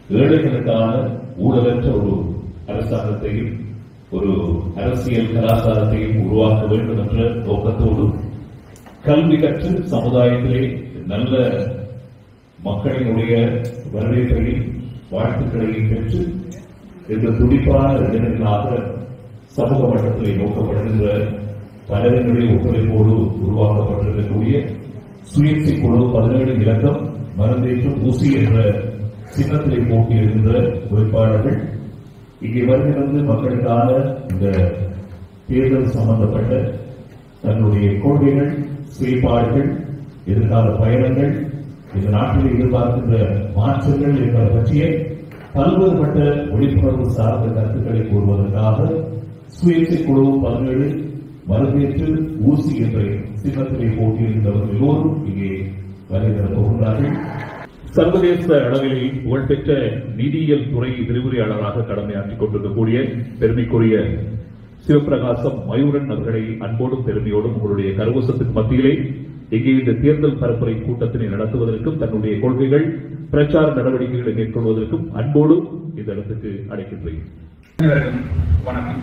ஏழைகளுக்கான ஊழலற்ற ஒரு அரசாங்கத்தையும் ஒரு அரசியல் கலாச்சாரத்தையும் உருவாக்க வேண்டும் என்ற நோக்கத்தோடு கல்வி கற்று சமுதாயத்திலே நல்ல மக்களினுடைய வரவேற்பையும் வாழ்த்துக்களையும் பெற்று இந்த துடிப்பான இளைஞர்களாக சமூக மட்டத்திலே நோக்கப்படுகின்ற பலரினுடைய ஒத்துழைப்போடு உருவாக்கப்பட்டிருக்கக்கூடிய சுயேட்சை குழு பதினேழு இலக்கம் மருந்தேற்றும் ஊசி என்ற சின்னத்திலே போட்டியிடுகின்ற வேட்பாளர்கள் இங்கே வருகிறது மக்களுக்கான இந்த தேர்தல் சம்பந்தப்பட்ட தன்னுடைய கொள்கைகள் செயல்பாடுகள் எதிர்கால பயணங்கள் இந்த நாட்டில் எதிர்பார்க்கின்ற மாற்றங்கள் என்பதை பற்றிய பல்வேறுபட்ட விழிப்புணர்வு சார்ந்த கருத்துக்களை கூறுவதற்காக சுயேட்சை குழு பதினேழு வரவேற்று ஊசி என்ற சின்னத்திலே போட்டியிருந்தவர்கள் எல்லோரும் இங்கே வருகிற போகின்றார்கள் சர்வதேச அளவிலே புகழ்பெற்ற நிதியியல் துறை விரிவுரையாளராக கடமையாற்றிக் கொண்டிருக்கக்கூடிய பெருமைக்குரிய சிவபிரகாசம் மயூரன் அவர்களை அன்போடும் பெருமையோடும் உங்களுடைய கரகோசத்துக்கு மத்தியிலே இங்கே இந்த தேர்தல் பரப்புரை கூட்டத்தினை நடத்துவதற்கும் தன்னுடைய கொள்கைகள் பிரச்சார நடவடிக்கைகளை மேற்கொள்வதற்கும் அன்போடு இந்த இடத்துக்கு அழைக்கின்றேன் அனைவருக்கும் வணக்கம்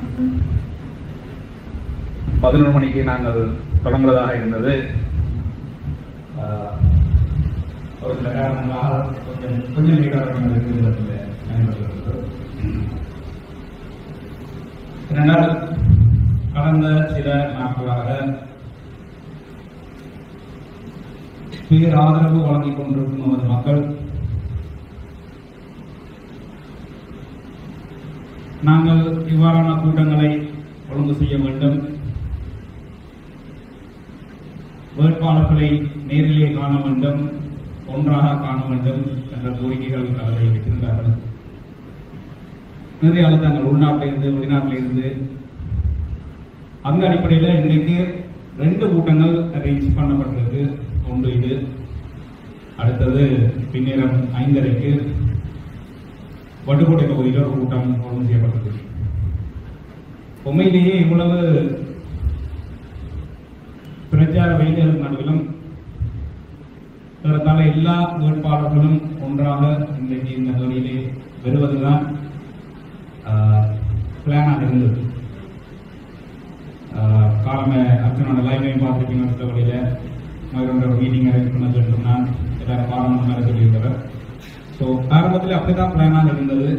பதினொரு மணிக்கு நாங்கள் தொடங்குவதாக இருந்தது ஆஹ், ஒரு சில காரணங்களாக கொஞ்சம் கொஞ்சம் நீராட்டம் இருக்கிறது ஏனென்றால் கடந்த சில நாட்களாக பேராதரவு வழங்கிக் கொண்டிருக்கும் நமது மக்கள் நாங்கள் இவ்வாறான கூட்டங்களை ஒழுங்கு செய்ய வேண்டும் வேட்பாளர்களை நேரிலே காண வேண்டும் ஒன்றாக காண வேண்டும் என்ற கோரிக்கைகள் அவர்களை வைத்திருந்தார்கள் நிறைய அழுத்தங்கள் உள்நாட்டிலிருந்து வெளிநாட்டிலிருந்து அந்த அடிப்படையில் இன்றைக்கு ரெண்டு கூட்டங்கள் அரேஞ்ச் பண்ணப்பட்டிருக்கு ஒன்று இது அடுத்தது பின்னேரம் ஐந்தரைக்கு வட்டுக்கோட்டை பகுதியில் ஒரு கூட்டம் ஒழுங்கு செய்யப்பட்டது உண்மையிலேயே இவ்வளவு பிரச்சார வேலைகள் நடுவிலும் ஏறத்தாழ எல்லா வேட்பாளர்களும் ஒன்றாக இன்றைக்கு இந்த வழியிலே வருவதுதான் பிளானாக இருந்தது ஆஹ், காலம அர்ச்சனோட லைவையும் பார்த்துருப்பீங்க அடுத்த வழியில அவரோட ஒரு மீட்டிங் அரேஞ்ச் பண்ண சொல்லிட்டு நான் எல்லாரும் பாடம் மேலே சொல்லியிருந்தவர் ஸோ ஆரம்பத்தில் அப்படிதான் பிளானாக இருந்தது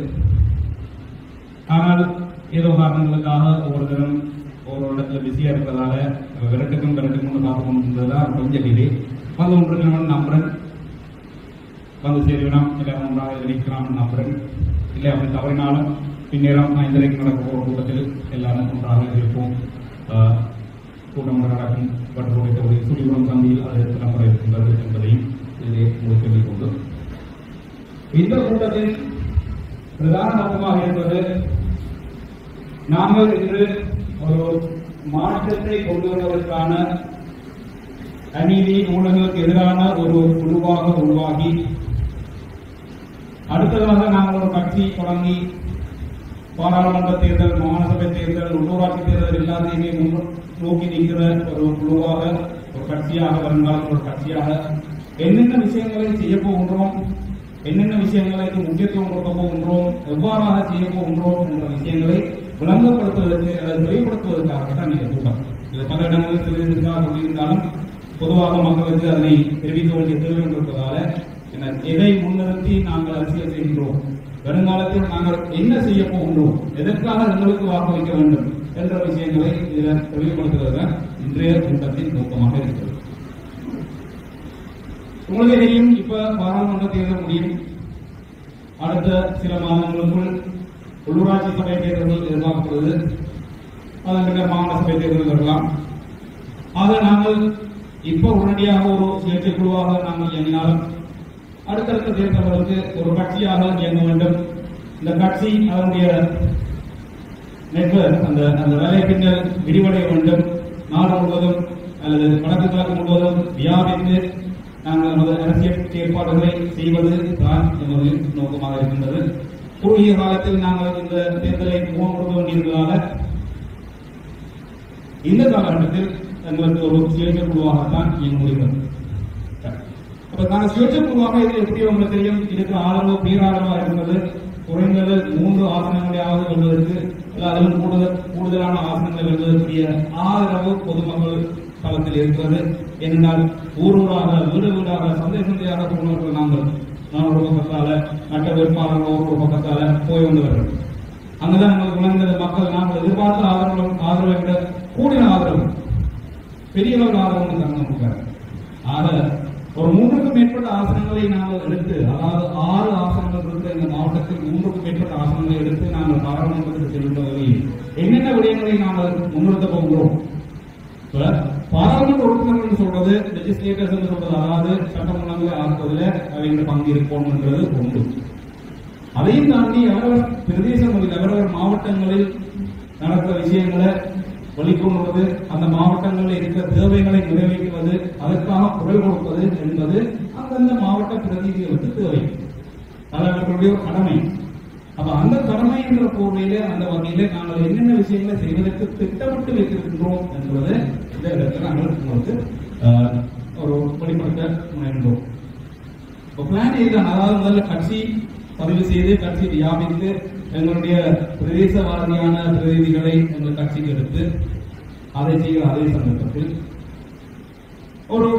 ஆனால் ஏதோ காரணங்களுக்காக ஒவ்வொருத்தரும் ஒரு இடத்துல பிஸியாக இருப்பதால விரட்டுக்கும் விரட்டுக்கும் பார்த்து கொண்டு இருந்ததுதான் கொஞ்சம் டிலே வந்து ஒன்று நான் நம்புறேன் வந்து சேருவினம் எல்லாரும் ஒன்றாக நிற்கலாம் நம்புறேன் இல்லை அப்படி தவறினாலும் பின்னேரம் ஐந்தரைக்கு நடக்க போகிற கூட்டத்தில் எல்லாரும் ஒன்றாக இருப்போம் ஆஹ், கூட்டம் ஒன்று நடக்கும் பட்டுக்கோட்டை தொகுதி சுழிபுரம் சந்தியில் அது திறம்பட இருக்கின்றது என்பதையும் இதிலே உங்களுக்கு சொல்லிக் கொண்டு இந்த கூட்டத்தின் பிரதான நோக்கமாக இருப்பது நாங்கள் இன்று ஒரு மாற்றத்தை கொண்டு வருவதற்கான அநீதி ஊழல்களுக்கு எதிரான ஒரு குழுவாக உருவாகி அடுத்ததாக நாங்கள் ஒரு கட்சி தொடங்கி பாராளுமன்ற தேர்தல் மாநசபை தேர்தல் உள்ளூராட்சி தேர்தல் எல்லாத்தையுமே முன் நோக்கி நிற்கிற ஒரு குழுவாக ஒரு கட்சியாக வருங்காலம் ஒரு கட்சியாக என்னென்ன விஷயங்களை செய்ய போகின்றோம் என்னென்ன விஷயங்களுக்கு முக்கியத்துவம் கொடுக்க போகின்றோம் எவ்வாறாக செய்ய போகின்றோம் என்ற விஷயங்களை விளங்கப்படுத்துவதற்கு அல்லது தெளிவுபடுத்துவதற்காக தான் இந்த கூட்டம் இது பல இடங்களில் தெரிவித்திருக்காக சொல்லியிருந்தாலும் பொதுவாக மக்களுக்கு அதனை தெரிவிக்க வேண்டிய தேவை இருப்பதால என்ன எதை முன்னிறுத்தி நாங்கள் அரசியல் செய்கின்றோம் வருங்காலத்தில் நாங்கள் என்ன செய்ய போகின்றோம் எதற்காக எங்களுக்கு வாக்களிக்க வேண்டும் என்ற விஷயங்களை இதில் தெளிவுபடுத்துவது இன்றைய கூட்டத்தின் நோக்கமாக இருக்கிறது உங்களுக்கு தெரியும் இப்ப பாராளுமன்ற தேர்தல் முடியும் அடுத்த சில மாதங்களுக்குள் உள்ளூராட்சி சபை தேர்தல்கள் எதிர்பார்க்கப்படுது அதன் பின்னர் மாகாண சபை தேர்தல் வரலாம் ஆக நாங்கள் இப்ப உடனடியாக ஒரு சுயேட்சை குழுவாக நாங்கள் இயங்கினாலும் அடுத்தடுத்த தேர்தல்களுக்கு ஒரு கட்சியாக இயங்க வேண்டும் இந்த கட்சி அதனுடைய நெட்வொர்க் அந்த அந்த வேலை பின்னர் விரிவடைய வேண்டும் நாடு முழுவதும் அல்லது வடக்கு கிழக்கு முழுவதும் வியாபித்து நாங்கள் நமது அரசியல் செயற்பாடுகளை செய்வது தான் எமது நோக்கமாக இருக்கின்றது குறுகிய காலத்தில் நாங்கள் இந்த தேர்தலை முகம் கொடுக்க வேண்டியிருந்ததால இந்த காலகட்டத்தில் எங்களுக்கு ஒரு சுயேட்சை குழுவாகத்தான் இயங்க முடிகிறது அப்ப அப்ப நாங்க சுயேட்சை குழுவாக இது எப்படி உங்களுக்கு தெரியும் இதுக்கு ஆதரவு பேராதரவா இருந்தது குறைந்தது மூன்று ஆசனங்களையாவது வெல்வதற்கு அல்ல அதிலும் கூடுதல் கூடுதலான ஆசனங்களை வெல்வதற்குரிய ஆதரவு பொதுமக்கள் களத்தில் இருக்கிறது ஏனென்றால் ஊர் ஊராக வீடு வீடாக சந்தை சந்தையாக போனவர்கள் நாங்கள் நான் ஒரு பக்கத்தால மற்ற வேட்பாளர்கள் ஒரு பக்கத்தால போய் வந்தவர்கள் அங்கதான் எங்களுக்கு விளங்குகிறது மக்கள் நாங்கள் எதிர்பார்த்த ஆதரவு ஆதரவை விட கூடின ஆதரவு பெரிய அளவு ஆதரவு தங்க முடியாது ஆக ஒரு மூன்றுக்கும் மேற்பட்ட ஆசனங்களை நாங்கள் எடுத்து அதாவது ஆறு ஆசனங்கள் இருக்க இந்த மாவட்டத்தில் மூன்றுக்கும் மேற்பட்ட ஆசனங்களை எடுத்து நாங்கள் பாராளுமன்றத்தில் செல்கின்ற வகையில் என்னென்ன விடயங்களை நாங்கள் முன்னிறுத்த போகிறோம் இப்ப பாராளுமன்ற உறுப்பினர்கள் சொல்றது லெஜிஸ்லேட்டர்ஸ் சொல்றது அதாவது சட்டமன்றங்களை ஆக்குவதில் அவங்க பங்கு இருக்கணும்ன்றது ஒன்று அதையும் தாண்டி அவரவர் பிரதேசங்களில் அவரவர் மாவட்டங்களில் நடக்கிற விஷயங்களை வெளிக்கொண்டுவது அந்த மாவட்டங்களில் இருக்கிற தேவைகளை நிறைவேற்றுவது அதற்காக குரல் கொடுப்பது என்பது அந்தந்த மாவட்ட பிரதிநிதிகளுக்கு தேவை அது அவர்களுடைய ஒரு கடமை அப்ப அந்த கடமை என்ற போர்வையில அந்த வகையில நாங்கள் என்னென்ன விஷயங்களை செய்வதற்கு திட்டமிட்டு வைத்திருக்கின்றோம் என்பது இந்த இடத்துல நாங்கள் உங்களுக்கு ஆஹ், ஒரு வெளிப்படுத்த முனைகின்றோம் இப்போ பிளான் இதுதான் அதாவது முதல்ல கட்சி பதிவு செய்து கட்சி வியாபித்து எங்களுடைய பிரதேச வாரியான பிரதிநிதிகளை எங்கள் கட்சிக்கு எடுத்து அதை செய்கிற அதே சந்தர்ப்பத்தில் ஒரு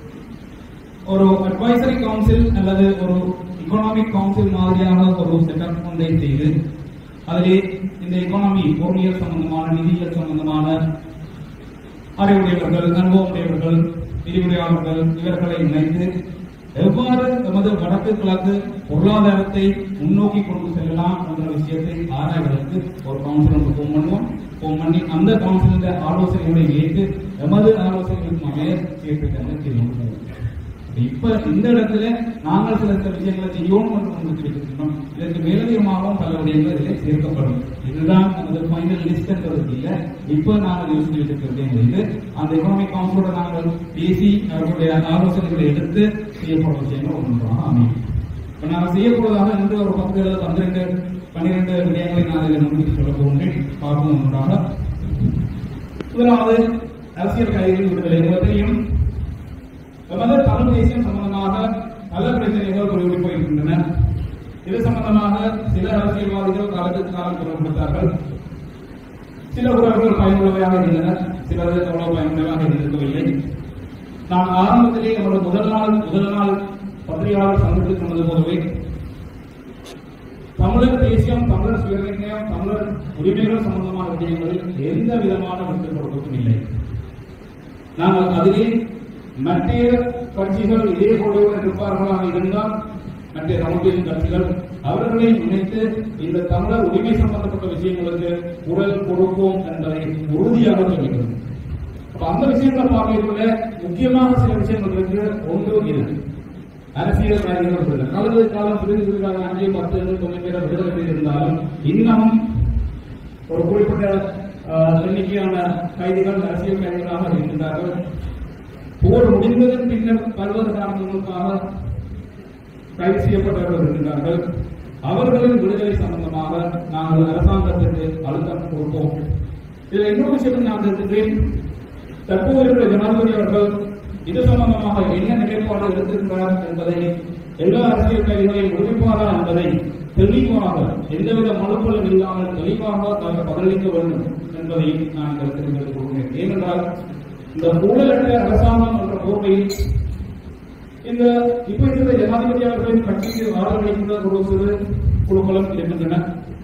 ஒரு அட்வைசரி கவுன்சில் அல்லது ஒரு எக்கனாமிக் கவுன்சில் மாதிரியான ஒரு செட்டப் ஒன்றை செய்து அதிலே இந்த எக்கானமி பொருளியல் சம்பந்தமான நிதியியல் சம்பந்தமான அறிவுடையவர்கள் அனுபவமுடையவர்கள் விரிவுரையாளர்கள் இவர்களை இணைத்து எவ்வாறு எமது வடக்கு கிழக்கு பொருளாதாரத்தை முன்னோக்கி கொண்டு செல்லலாம் என்ற விஷயத்தை ஆராய்வதற்கு ஒரு கவுன்சில் ஒன்று ஃபோன் பண்ணுவோம் ஃபோன் பண்ணி அந்த கவுன்சிலின் ஆலோசனைகளை ஏற்று எமது ஆலோசனைகளுக்கு அமைய சேர்த்து தந்து தீர்மானம் இப்ப இந்த இடத்துல நாங்கள் சில சில விஷயங்களை செய்யணும் என்று முன்னிட்டு வைத்திருக்கிறோம் இதற்கு மேலதிகமாகவும் பல விடயங்கள் இதில் சேர்க்கப்படும் இதுதான் நமது ஃபைனல் லிஸ்ட் என்றது இல்ல இப்ப நாங்கள் யோசித்து வைத்திருக்கிறது இது அந்த எக்கனாமிக் கவுன்சிலோட நாங்கள் பேசி அவர்களுடைய ஆலோசனைகளை எடுத்து செய்யப்படும் விஷயங்கள் ஒன்றாக அமையும் இப்ப நாங்கள் செய்யப்படுவதாக இன்று ஒரு பத்து எழுபது பன்னிரண்டு பன்னிரண்டு விடயங்களை நான் இதில் முன்னிட்டு சொல்ல போகின்றேன் பார்க்கும் ஒன்றாக முதலாவது அரசியல் கைதிகள் விடுதலை உங்களுக்கு தெரியும் எமது தமிழ் தேசியம் சம்பந்தமாக பல பிரச்சனைகள் ஒருவரி போயிருக்கின்றன இது சம்பந்தமாக சில அரசியல்வாதிகள் காலத்துக்கு காலம் குரல் கொடுத்தார்கள் சில குரல்கள் பயனுள்ளவையாக இருந்தன சிலது அவ்வளவு பயனுள்ளதாக இருக்கவில்லை நான் ஆரம்பத்திலே என்னோட முதல் நாள் முதல் நாள் பத்திரிகையாளர் சங்கத்தில் சொன்னது போலவே தமிழர் தேசியம் தமிழர் சுயநிர்ணயம் தமிழர் உரிமைகள் சம்பந்தமான விடயங்களில் எந்த விதமான விட்டு கொடுப்பதும் இல்லை நாங்கள் அதிலே மற்ற கட்சிகள் இதே போலவே இருப்பார்களாக இருந்தால் மற்ற தமிழ் தேசிய கட்சிகள் அவர்களை நினைத்து இந்த தமிழர் உரிமை சம்பந்தப்பட்ட விஷயங்களுக்கு குரல் கொடுப்போம் என்பதை உறுதியாக சொல்கிறது அப்ப அந்த விஷயங்களை பார்க்கறதுல முக்கியமான சில விஷயங்கள் இருக்கு ஒன்று இது அரசியல் கைதிகள் கலந்து காலம் பிரிந்திருக்காங்க அஞ்சு பத்து தொண்ணூறு பேர் விடுதலை செய்திருந்தாலும் இன்னமும் ஒரு குறிப்பிட்ட ஆஹ், எண்ணிக்கையான கைதிகள் அரசியல் கைதிகளாக இருக்கின்றார்கள் போர் முடிந்ததன் பின்னர் பல்வேறு காரணங்களுக்காக கைது செய்யப்பட்டவர்கள் இருக்கின்றார்கள் அவர்களின் விடுதலை சம்பந்தமாக நாங்கள் அரசாங்கத்திற்கு அழுத்தம் கொடுப்போம் இதில் இன்னொரு விஷயம் நான் இருக்கின்றேன் தற்போது இருக்கிற ஜனாதிபதி அவர்கள் இது சம்பந்தமாக என்ன நிலைப்பாடு எடுத்திருக்கிறார் என்பதை எல்லா அரசியல் கைதிகளையும் விடுவிப்பாரா என்பதை தெளிவாக எந்தவித மனுக்களும் இல்லாமல் தெளிவாக நாங்கள் பதிலளிக்க வேண்டும் என்பதை நான் கருத்தில் கொள்கிறேன் ஏனென்றால் இந்த ஊழலற்ற அரசாங்கம் என்ற போர்வையில் இந்த இப்ப இருக்கிற ஜனாதிபதி அவர்களின் கட்சிக்கு ஆதரவளிக்கின்ற ஒரு சிறு குழுக்களும் இருக்கின்றன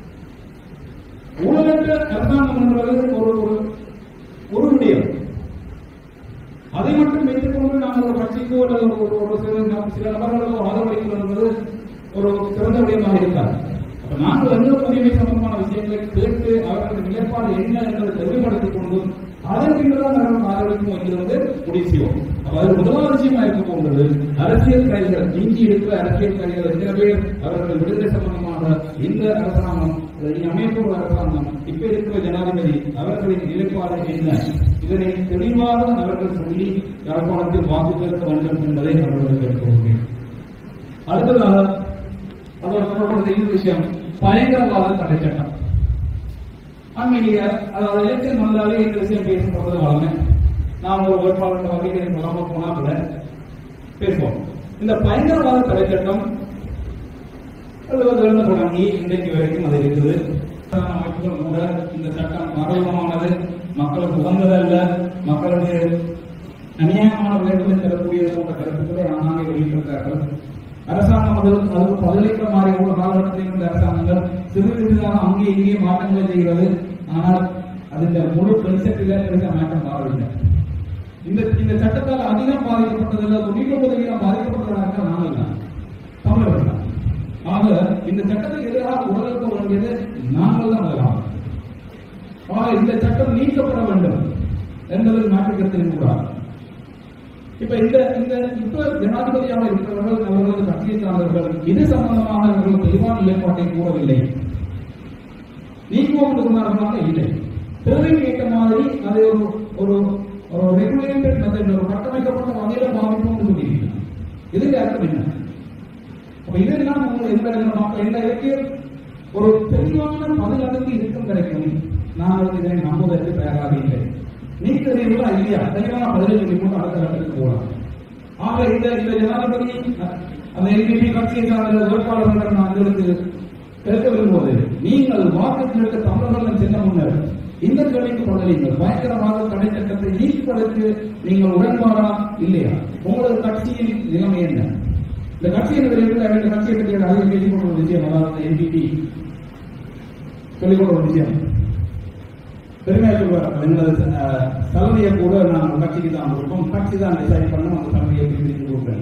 ஊழலற்ற அரசாங்கம் என்பது ஒரு ஒரு ஒரு விடயம் அதை மட்டும் வைத்துக் கொண்டு நாம் ஒரு கட்சிக்கோ அல்லது ஒரு ஒரு சில நம் சில நபர்களுக்கோ ஆதரவளிக்கிறது என்பது ஒரு சிறந்த விடயமாக இருக்காது அப்ப நாங்கள் எந்த உரிமை சம்பந்தமான விஷயங்களை கேட்டு அவர்களது நிலைப்பாடு என்ன என்பதை தெளிவுபடுத்திக் கொண்டு அதன் பின்னர்தான் நாங்கள் ஆதரவளிக்கும் வைக்கிறது முடிவு செய்வோம் அப்ப அது முதலாவது விஷயமா இருக்க போகிறது அரசியல் கைதிகள் இஞ்சி இருக்கிற அரசியல் கைதிகள் எத்தனை பேர் அவர்கள் விடுதலை சம்பந்தமாக இந்த அரசாங்கம் இனி அமைப்பு அரசாங்கம் இப்ப இருக்கிற ஜனாதிபதி அவர்களின் நிலைப்பாடு என்ன இதனை தெளிவாக அவர்கள் சொல்லி யாழ்ப்பாணத்தில் வாக்கு கேட்க வேண்டும் என்பதை அவர்களுக்கு கேட்டுக்கொள்கிறேன் அடுத்ததாக அவர் சொல்றது இன்னொரு விஷயம் பயங்கரவாத தடை சட்டம் அண்மையில அதாவது எலெக்ஷன் வந்தாலே இந்த விஷயம் பேசப்படுறது வளமை நாம் ஒரு வேட்பாளர் வகையில் சொல்லாம போனா கூட பேசுவோம் இந்த பயங்கரவாத தடை சட்டம் எழுபதுல தொடங்கி இன்றைக்கு வரைக்கும் அது இருக்குது அரசாங்க அமைப்புகள் கூட இந்த சட்டம் மறைமுகமானது மக்களுக்கு உகந்ததல்ல மக்களுடைய அநியாயமான விளைவுகளை தரக்கூடியது போன்ற கருத்துக்களை ஆனாலே வெளியிட்டிருக்கிறார்கள் அரசாங்கம் அது அதுக்கு பதிலளிக்க மாறி உள்ள காலகட்டத்தில் இருந்த அரசாங்கங்கள் சிறு சிறிதாக அங்கே இங்கே மாற்றங்களை செய்கிறது ஆனால் அதில் முழு கன்செப்டில பெருசாக மாற்றம் மாறவில்லை இந்த இந்த சட்டத்தால் அதிகம் பாதிக்கப்பட்டதில்லை தொண்ணூற்றி அதிகம் பாதிக்கப்பட்டதாக நாங்கள் தான் தமிழர்கள் தான் ஆக இந்த சட்டத்துக்கு எதிராக குரல் எழுப்ப வேண்டியது நாங்கள் தான் முதலாம் ஆக இந்த சட்டம் நீக்கப்பட வேண்டும் என்பதில் மாற்றுக்கருத்து கூடாது இப்ப இந்த இந்த இப்ப ஜனாதிபதியாக இருக்கிறவர்கள் அவர்களது கட்சியை சார்ந்தவர்கள் இது சம்பந்தமாக அவர்கள் தெளிவான நிலைப்பாட்டை கூறவில்லை நீக்குவோம் என்று சொன்னார்களாக இல்லை தேவைக்கு ஏற்ற மாதிரி அதை ஒரு ஒரு ஒரு ரெகுலேட்டட் மெத்தட் ஒரு கட்டமைக்கப்பட்ட வகையில பாவிப்போம் என்று சொல்லியிருக்கிறார் இதுக்கு அர்த்தம் என்ன அப்ப இதெல்லாம் உங்களை எந்த இடத்துல எந்த இலக்கியம் ஒரு தெளிவான பதில் அதுக்கு இருக்கும் கிடைக்கும் நாங்கள் இதனை நம்புவதற்கு தயாராக இல்லை நீக்கிறீர்களா இல்லையா தெளிவான பதிலை சொல்லி போட்டு அடுத்த கட்டத்துக்கு போகலாம் ஆக இந்த இந்த ஜனாதிபதி அந்த எல்பிபி கட்சியை சார்ந்த வேட்பாளர்கள் நான் உங்களுக்கு கேட்க விரும்புவது நீங்கள் வாக்குகளுக்கு தமிழர்கள் செல்ல முன்னர் இந்த கேள்விக்கு பதிலீங்கள் பயங்கரவாத தடை சட்டத்தை நீக்குவதற்கு நீங்கள் உடன்பாடா இல்லையா உங்களது கட்சியின் நிலைமை என்ன இந்த கட்சியின் வெளியில் ரெண்டு கட்சியை பற்றி அதிகம் பேசிக் கொண்ட ஒரு விஷயம் அதாவது என்பிபி சொல்லிக் கொண்ட ஒரு விஷயம் பெருமையா சொல்வார் எங்களது அஹ், தலைமையை கூட நான் ஒரு கட்சிக்கு தான் கொடுப்போம் கட்சி தான் டிசைட் பண்ண அந்த தலைமையை பிரித்து கொடுப்பேன்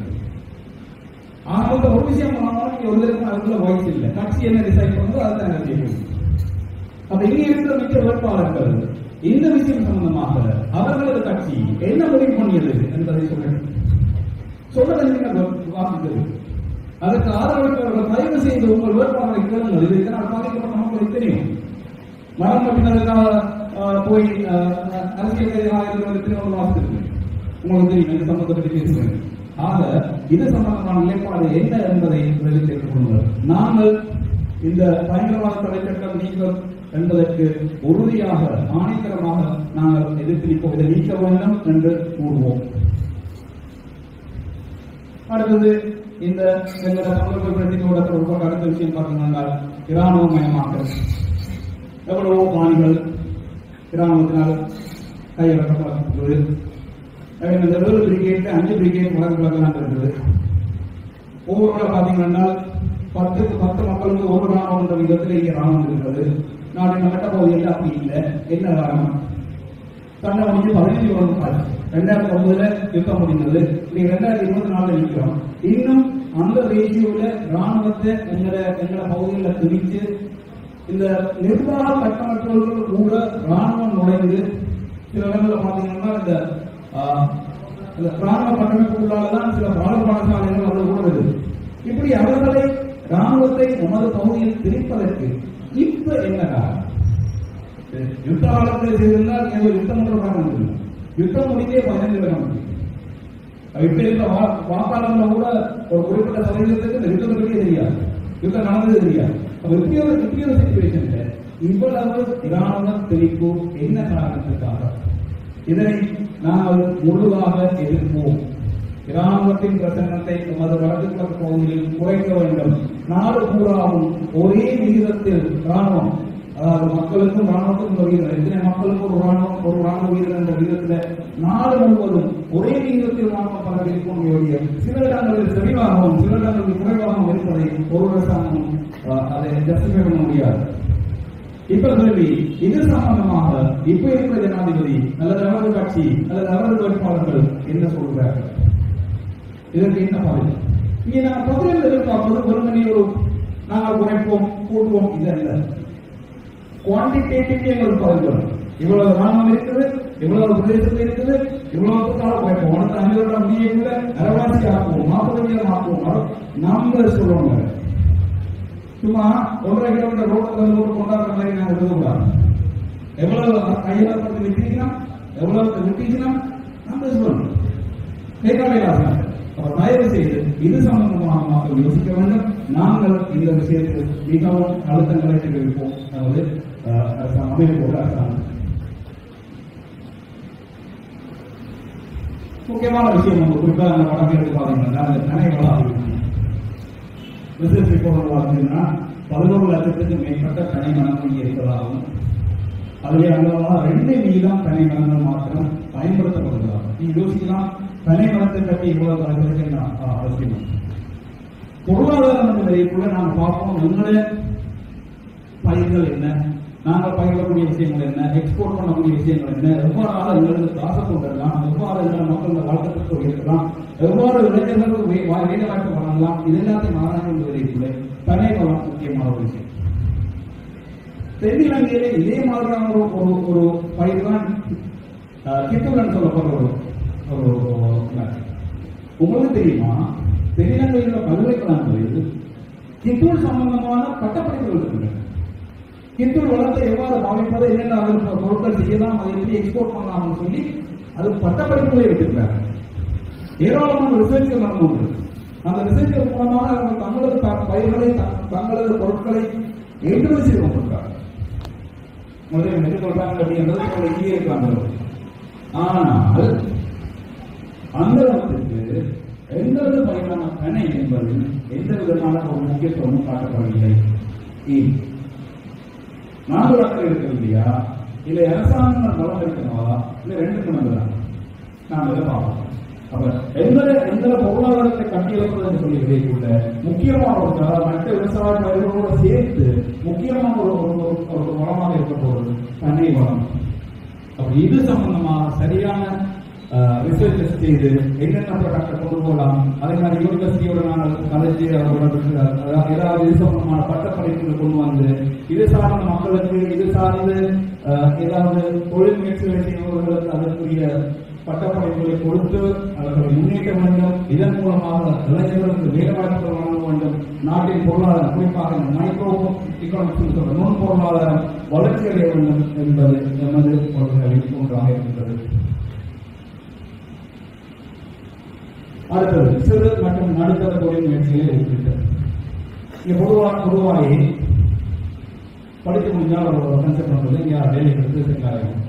ஆக மொத்தம் ஒரு விஷயம் பண்ணாலும் இங்க ஒருத்தருக்கும் அதுக்குள்ள வாய்ஸ் இல்லை கட்சி என்ன டிசைட் பண்ணுறதோ அதை தான் செய்யும் அப்ப இங்க இருக்கிற மிக்க வேட்பாளர்கள் இந்த விஷயம் சம்பந்தமாக அவர்களது கட்சி என்ன முடிவு பண்ணியது என்பதை சொல்றேன் சொல்றதை நீங்க வாசித்தது அதற்கு ஆதரவளிப்பவர்கள் தயவு செய்து உங்கள் வேட்பாளரை கேளுங்கள் இது இதனால் பாதிக்கப்பட்ட மக்களுக்கு தெரியும் மரம் கட்டினதுக்காக ஆஹ், போய் ஆஹ், அரசியல் கைதிகளாக இருக்கிறது திரும்ப வாசித்திருக்கு உங்களுக்கு தெரியும் இந்த சம்பந்தத்தை பற்றி பேசுகிறேன் ஆக இது சம்பந்தமான நிலைப்பாடு என்ன என்பதை முதலில் தெரிந்து கொள்ளுங்கள் நாங்கள் இந்த பயங்கரவாத தடை சட்டம் நீக்கம் என்பதற்கு உறுதியாக ஆணித்தரமாக நாங்கள் எதிர்த்து நிற்போம் இதை நீக்க வேண்டும் என்று கூறுவோம் அடுத்தது இந்த எங்களோட தமிழர்கள் பிரச்சனையோட தொடர்பாக அடுத்த விஷயம் பார்த்தீங்கன்னா இராணுவ மயமாக்கல் எவ்வளவோ பாணிகள் இராணுவத்தினால் கையகப்பட்டது இந்த ஏழு பிரிகேட் அஞ்சு பிரிகேட் வழக்கு வழங்கலாம் இருக்குது ஒவ்வொரு பார்த்தீங்கன்னா பத்துக்கு பத்து மக்களுக்கு ஒரு ராணுவம் என்ற விதத்தில் இங்கே ராணுவம் இருக்கிறது நான் இந்த கட்ட பகுதியில் அப்படி இல்லை என்ன காரணம் சண்டை முடிஞ்சு பதினஞ்சு வருடம் ஆச்சு ரெண்டாயிரத்தி ஒன்பதுல யுத்தம் முடிந்தது இன்னைக்கு ரெண்டாயிரத்தி இருபத்தி நாலுல நிற்கிறோம் இன்னும் அந்த ரேஷியோல ராணுவத்தை எங்களை எங்களை பகுதிகளில் திணிச்சு இந்த நிர்வாக கட்டமைப்புகள் கூட ராணுவம் நுழைந்து சில இடங்களில் பார்த்தீங்கன்னா இந்த ஆஹ், இந்த ராணுவ கட்டமைப்புகளால தான் சில பால பாடசாலைகள் அது கூட இருக்குது இப்படி அவர்களை ராணுவத்தை நமது பகுதியில் திணிப்பதற்கு இப்ப என்ன காரணம் யுத்த காலத்தில் செய்திருந்தால் நீங்க ஒரு யுத்தம் பண்ற காரணம் இல்லை யுத்தம் முடிந்தே பதினைந்து வருடம் இப்ப இருக்க வா- வாக்காளர்ல கூட ஒரு குறிப்பிட்ட சதவீதத்துக்கு இந்த யுத்தத்தை பற்றி தெரியாது யுத்தம் நடந்தது தெரியாது அப்ப இப்படி ஒரு இப்படி ஒரு சுச்சுவேஷன்ல இவ்வளவு இராணுவ திணிப்பு என்ன காரணத்துக்காக இதனை நாங்கள் முழுதாக எதிர்ப்போம் இராணுவத்தின் பிரசன்னத்தை நமது வடக்கு கிழக்கு பகுதியில் குறைக்க வேண்டும் நாடு பூராவும் ஒரே விகிதத்தில் ராணுவம் அதாவது மக்களுக்கும் ராணுவத்துக்கும் ஒரு வீரர் எத்தனை மக்களுக்கு ஒரு ராணுவம் ஒரு ராணுவ வீரர் என்ற விகிதத்தில் நாடு முழுவதும் ஒரே விகிதத்தில் ராணுவ பலர் இருக்கக்கூடிய சில இடங்களில் தெளிவாகவும் சில இடங்களில் குறைவாகவும் இருப்பதை ஒரு அரசாங்கம் அஹ், அதை ஜஸ்டிஃபை பண்ண முடியாது இப்ப கேள்வி இது சம்பந்தமாக இப்ப இருக்கிற ஜனாதிபதி அல்லது அவரது கட்சி அல்லது அவரது வேட்பாளர்கள் என்ன சொல்கிறார்கள் இதற்கு என்ன பதில் இங்கே நான் பதில் எதிர்பார்ப்பது வெறுமனே ஒரு நாங்கள் குறைப்போம் கூட்டுவோம் இது அல்ல குவான்டிடேட்டிவ்லி எங்களுக்கு பதில் வரும் இவ்வளவு ராணுவம் இருக்குது இவ்வளவு பிரதேசத்தில் இருக்குது இவ்வளவு கால குறைப்போம் உனக்கு அஞ்சு வருடம் முடியக்குள்ள அரவாசி ஆக்குவோம் நாற்பது வீதம் ஆக்குவோம் நம்பர் சொல்லுவாங்க சும்மா ஒன்றரை கிலோமீட்டர் ரோட்டில் ரோடு கொண்டாடுற மாதிரி நாங்கள் எழுதக்கூடாது எவ்வளவு கையில் பத்து விட்டீங்கன்னா எவ்வளவு விட்டீங்கன்னா நம்ம சொல்லணும் கேட்கவே அவர் தயவு செய்து இது சம்பந்தமாக மக்கள் யோசிக்க வேண்டும் நாங்கள் இந்த விஷயத்தில் மிகவும் அழுத்தங்களை தெரிவிப்போம் அதாவது அஹ், அரசாங்கம், அமைப்போடு அரசாங்கம் முக்கியமான விஷயம் நம்ம குறிப்பாக அந்த படம் எடுத்து பார்த்தீங்கன்னா அந்த நினைவுகளா ரிசர்ச் ரிப்போர்ட் பார்த்தீங்கன்னா பதினோரு லட்சத்துக்கு மேற்பட்ட தனி மனங்கள் இருக்கிறதாகவும் அதுல அங்கெல்லாம் ரெண்டு வீதம் தனி மனங்கள் மாத்திரம் பயன்படுத்தப்படுகிறார்கள் நீங்க யோசிக்கலாம் தனி மனத்தை பற்றி இவ்வளவு கலக்கிறது என்ன ஆ, அவசியம் பொருளாதாரம் நிலைக்குள்ள நாம் பார்ப்போம் எங்களுடைய பயிர்கள் என்ன நாங்கள் பயிரிடக்கூடிய விஷயங்கள் என்ன எக்ஸ்போர்ட் பண்ணக்கூடிய விஷயங்கள் என்ன எவ்வாறாக எங்களுக்கு காசை கொண்டிருக்கலாம் எவ்வாறு எங்கள் மக்கள் வாழ்க்கை உயர்த்தலாம் எவ்வாறு இளைஞர்களுக்கு வே- வா- வேலை வாய்ப்பு பண்ணலாம் இது எல்லாத்தையும் ஆராய்ந்து தனி வளம் முக்கியமான ஒரு விஷயம் தென்னிலங்கையிலே இதே மாதிரியான ஒரு ஒரு ஒரு பயிர் தான் கித்துலன்னு சொல்லப்படுற ஒரு ஒரு நாடு. உங்களுக்கு தெரியுமா தென்னிலங்கையில் உள்ள பல்கலைக்கழகங்களில் கித்தூர் சம்பந்தமான பட்டப்படிப்புகள் இருக்கின்றன கித்தூர் வளத்தை எவ்வாறு பாவிப்பது என்னென்ன அதில் பொ- பொருட்கள் செய்யலாம் அதை எப்படி எக்ஸ்போர்ட் பண்ணலாம்னு சொல்லி அது பட்டப்படிப்புகளை எடுத்திருக்காங்க ஏராளமான ரிசர்ச்கள் நடந்து கொண்டிருக்கு. அந்த ரிசர்ச்கள் மூலமாக அவங்க தங்களது த- பயிர்களை த- தங்களது பொருட்களை ஏற்றுமதி செய்து கொண்டிருக்காங்க முதல்ல என்ன சொல்றாங்க அப்படின்றது அவங்க இங்கே இருக்காங்க ஆனால் அந்த இடத்துக்கு எந்தவித பயிரான பனை என்பது எந்த விதமான ஒரு முக்கியத்துவமும் காட்டப்படவில்லை ஏன் நான்கு நாட்கள் இருக்க இல்லையா இல்ல அரசாங்கம் நலம் இருக்கணுமா இல்ல ரெண்டு கிணறுதான் நாம் இதை பார்ப்போம் அப்ப எந்த எந்த பொருளாதாரத்தை கட்டியெழுப்பது என்று சொல்லி கூட முக்கியமான ஒரு அதாவது மற்ற விவசாய பயிர்களோடு சேர்த்து முக்கியமான ஒரு ஒரு- ஒரு வளமாக இருக்க போறது தண்ணீர் வளம் அப்ப இது சம்பந்தமாக சரியான ரிசர்ச் செய்து என்னென்ன ப்ராடக்டை கொண்டு போகலாம் அதே மாதிரி யூனிவர்சிட்டியோட நாங்கள் கலைச்சி அவர்களோட அதாவது ஏதாவது இது சம்பந்தமான பட்டப்படிப்புகள் கொண்டு வந்து இது சார்ந்த மக்களுக்கு இது சார்ந்து அஹ், ஏதாவது தொழில் முயற்சிகளை செய்பவர்களுக்கு அதற்குரிய பட்டப்படிப்புகளை கொடுத்து அவர்களை முன்னேற்ற வேண்டும் இதன் மூலமாக இளைஞர்களுக்கு வேலைவாய்ப்புகள் வழங்க வேண்டும் நாட்டின் பொருளாதாரம் குறிப்பாக இந்த மைக்ரோ எக்கனாமிக்ஸ் சொல்ற நுண் பொருளாதாரம் வளர்ச்சி அடைய வேண்டும் என்பது எமது கொள்கைகளில் ஒன்றாக இருக்கின்றது அடுத்தது சிறு மற்றும் நடுத்தர தொழில் முயற்சிகளை ஊக்குவித்தல் இங்க பொதுவாக பொதுவாகி படித்து முடிஞ்சால் ஒரு கன்செப்ட் பண்றது இங்க வேலை எடுத்து செட்டில் ஆகும்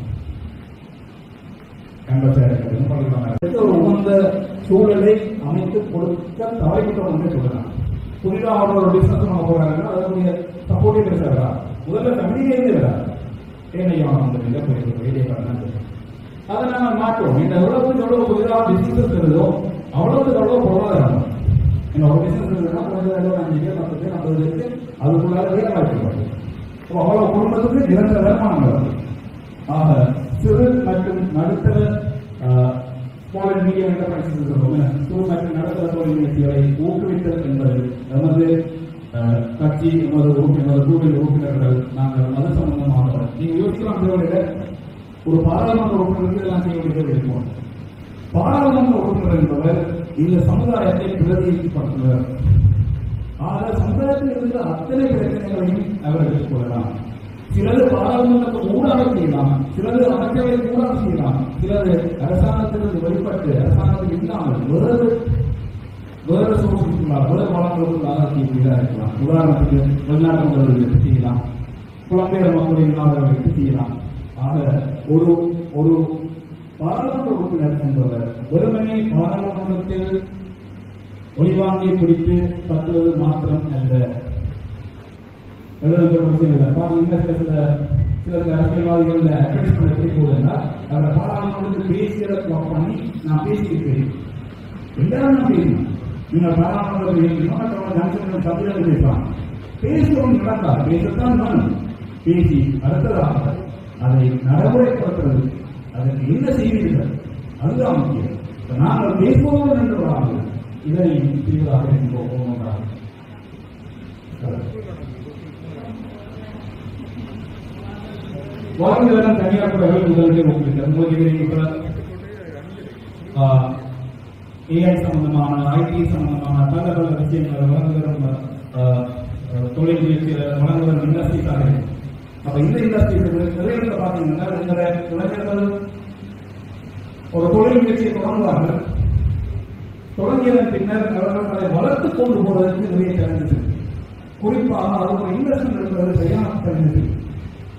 கேம்பஸ் எடுக்கிறது படிக்கிறாங்க ஒரு உகந்த சூழலை அமைத்து கொடுக்க தவறிவிட்டோம் என்று சொல்லலாம் புதிதாக அவர் ஒரு பிசினஸ் பண்ண போறாங்கன்னா அதனுடைய சப்போர்ட்டே பெருசாக முதல்ல தமிழிலேருந்து வராது ஏனையான அந்த நிலை போயிருக்கு வேலையை பண்ணாங்க அதை நாம மாற்றோம் இந்த எவ்வளவுக்கு எவ்வளவு புதிதாக பிசினஸ் இருக்குதோ அவ்வளவுக்கு எவ்வளவு பொருளாதாரம் இந்த ஒரு பிசினஸ் இருக்குன்னா கொஞ்சம் எவ்வளவு அஞ்சு பேர் பத்து பேர் ஐம்பது பேருக்கு அதுக்குள்ளார வேலை வாய்ப்பு வருது அப்போ அவ்வளவு குடும்பத்துக்கு நிரந்தர வருமானம் வருது ஆக சிறு மற்றும் நடுத்தர ஸ்மால் அண்ட் மீடியம் என்டர்பிரைசஸ் சிறு மற்றும் நடுத்தர தொழில் முயற்சிகளை ஊக்குவித்தல் என்பது நமது அஹ், கட்சி நமது உறுப்பினர் கூடுதல் உறுப்பினர்கள் நாங்கள் அது சம்பந்தமாக நீங்க யோசிக்கலாம் தேவையில்லை ஒரு பாராளுமன்ற உறுப்பினருக்கு இதெல்லாம் செய்ய வேண்டியது இருக்கும் பாராளுமன்ற உறுப்பினர் என்பவர் இந்த சமுதாயத்தை பிரதிநிதிப்படுத்துவர் ஆக சமுதாயத்தில் இருந்த அத்தனை பிரச்சனைகளையும் அவர் எடுத்துக்கொள்ளலாம் சிலது பாராளுமன்றத்துக்கு ஊடாக செய்யலாம் சிலது அமைச்சரவை ஊடாக செய்யலாம் சிலது அரசாங்கத்திலிருந்து வெளிப்பட்டு அரசாங்கத்தில் இல்லாமல் வேறு வேறு சோர்ஸுக்குள்ளாக வேறு வளங்களுக்குள்ளாக செய்யக்கூடியதாக இருக்கலாம் உதாரணத்துக்கு வெளிநாட்டு முதல்வர்களுக்கு செய்யலாம் புலம்பெயர் மக்களின் இல்லாதவர்களுக்கு செய்யலாம் ஆக ஒரு ஒரு பாராளுமன்ற உறுப்பினர் என்பவர் வெறுமனே பாராளுமன்றத்தில் ஒளிவாங்கி பிடித்து தத்துவது மாத்திரம் அல்ல எழுதுகிற விஷயம் இல்லை பாருங்க சில சில சில சில அரசியல்வாதிகள் அட்வர்டைஸ்மெண்ட் எப்படி போகுதுன்னா அவரை பாராளுமன்றத்தில் பேசியதை ப்ளாக் பண்ணி நான் பேசியிருக்கிறேன் எல்லாரும் நான் பேசணும் நீங்க பாராளுமன்றத்தில் பேசணும் மற்றவங்க ஜங்ஷன் தமிழில் பேசலாம் பேசுறவங்க நடந்தால் பேசத்தான் வேணும் பேசி அடுத்ததாக அதை நடைமுறைப்படுத்துறது அதற்கு என்ன செய்வீர்கள் அதுதான் முக்கியம் இப்ப நாங்கள் பேசுவோம் என்றால் இதை செய்வதாக இருப்போம் வாழ்ந்ததெல்லாம் தனியார் துறைகள் முதலுக்கு ஊக்குவித்தல் உங்களுக்கு இப்ப ஏஐ சம்பந்தமான ஐடி சம்பந்தமான பல பல விஷயங்கள் வளர்ந்து வரும் ஆஹ், ஆஹ், தொழில் முயற்சியில வளர்ந்து வரும் இண்டஸ்ட்ரீஸாக இருக்கு அப்ப இந்த இண்டஸ்ட்ரீஸ் நிறைய இடத்துல பாத்தீங்கன்னா இந்த இளைஞர்கள் ஒரு தொழில் முயற்சியை தொடங்குவார்கள் தொடங்கியதன் பின்னர் அவர்கள் அதை வளர்த்து கொண்டு போவதற்கு நிறைய சேலஞ்சஸ் இருக்கு குறிப்பாக அது ஒரு இன்வெஸ்ட்மெண்ட் எடுப்பது சரியான சேலஞ்சஸ் இருக்கு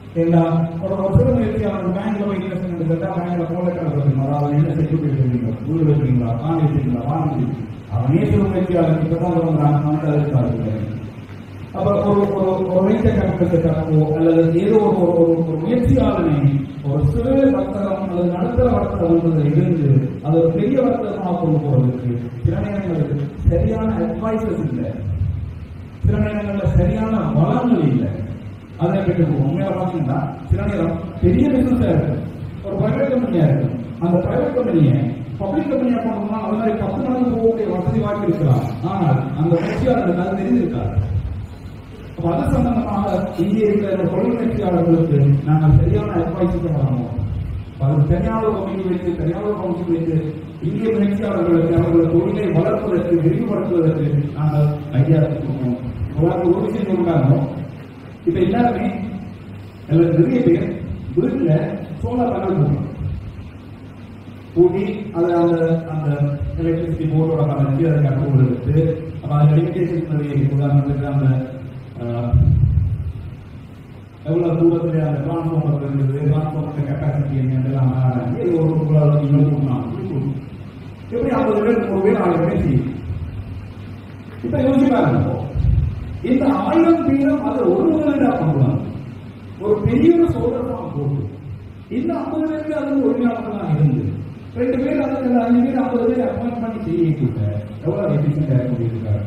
எல்லா ஒரு ஒரு சிறு முயற்சியாளர் பேங்க்ல போய் இன்வெஸ்ட்மெண்ட் எடுத்தா பேங்க்ல போல கணக்கு அதாவது என்ன செக்யூரிட்டி வச்சிருக்கீங்க வீடு வச்சிருக்கீங்களா காணி வச்சிருக்கீங்களா வாங்கி அவனே சிறு முயற்சியாளர் இப்பதான் சொல்றாங்க வந்து அதுக்காக அப்புறம் ஒரு ஒரு ஒரு வைத்த கணக்கெடுக்கவோ அல்லது ஏதோ ஒரு ஒரு ஒரு ஒரு முயற்சியாளனை ஒரு சிறு வர்த்தகம் அல்லது நடுத்தர வர்த்தகம் இருந்து அது ஒரு பெரிய வர்த்தகமாக கொண்டு போறதுக்கு சில நேரங்களுக்கு சரியான அட்வைசஸ் இல்லை சில நேரங்களில் சரியான வளங்கள் இல்லை அதை கேட்டு உண்மையாக பார்த்தீங்கன்னா சில நேரம் பெரிய பிசினஸா இருக்கு ஒரு பிரைவேட் கம்பெனியா இருக்கு அந்த பிரைவேட் கம்பெனியை பப்ளிக் கம்பெனியா பண்ணணும்னா அது மாதிரி பத்து மடங்கு போகக்கூடிய வசதி வாய்ப்பு இருக்கலாம் ஆனால் அந்த முயற்சியாளருக்கு அது தெரிஞ்சிருக்காது அப்ப அது சம்பந்தமாக இங்கே இருக்கிற தொழில் முயற்சியாளர்களுக்கு நாங்கள் சரியான அட்வைஸ் வரணும் அது தனியார் கமிட்டி வைத்து தனியார் கவுன்சில் வைத்து இந்திய முயற்சியாளர்களுக்கு அவர்கள் தொழிலை வளர்ப்பதற்கு விரிவுபடுத்துவதற்கு நாங்கள் ஐடியா கொடுக்கணும் உதாரணம் ஒரு விஷயம் சொல்றாங்க இப்ப எல்லாருமே அல்லது நிறைய பேர் வீட்டுல சோலார் பேனல் போடுறாங்க கூட்டி அதை அந்த அந்த எலக்ட்ரிசிட்டி போர்டோட கலந்து அதை கட்டுறது எடுத்து அப்ப அந்த லிமிடேஷன் நிறைய இருக்கு உதாரணத்துக்கு அந்த ஆஹ், எவ்வளவு தூரத்துல அந்த டிரான்ஸ்ஃபார்மர் இருக்குது டிரான்ஸ்ஃபார்மர் கெப்பாசிட்டி என்னெல்லாம் ஆராய்ச்சி இது ஒரு ஒரு இன்னொரு கொடுக்கலாம் எப்படி ஐம்பது பேர் நூறு பேர் ஆயிரம் பேர் செய்யும் இப்ப யோசிச்சு பாருங்க இந்த ஆயிரம் பேரும் அதை ஒரு முதலீடா பண்ணுவாங்க ஒரு பெரிய ஒரு சோதனை போட்டு இந்த ஐம்பது பேருக்கு அது ஒருங்கிணைப்பு இருந்து ரெண்டு பேர் அதுக்கு அஞ்சு பேர் ஐம்பது பேர் அப்பாயிண்ட் பண்ணி செய்யக்கூட எவ்வளவு எஃபிஷியன்டா இருக்காரு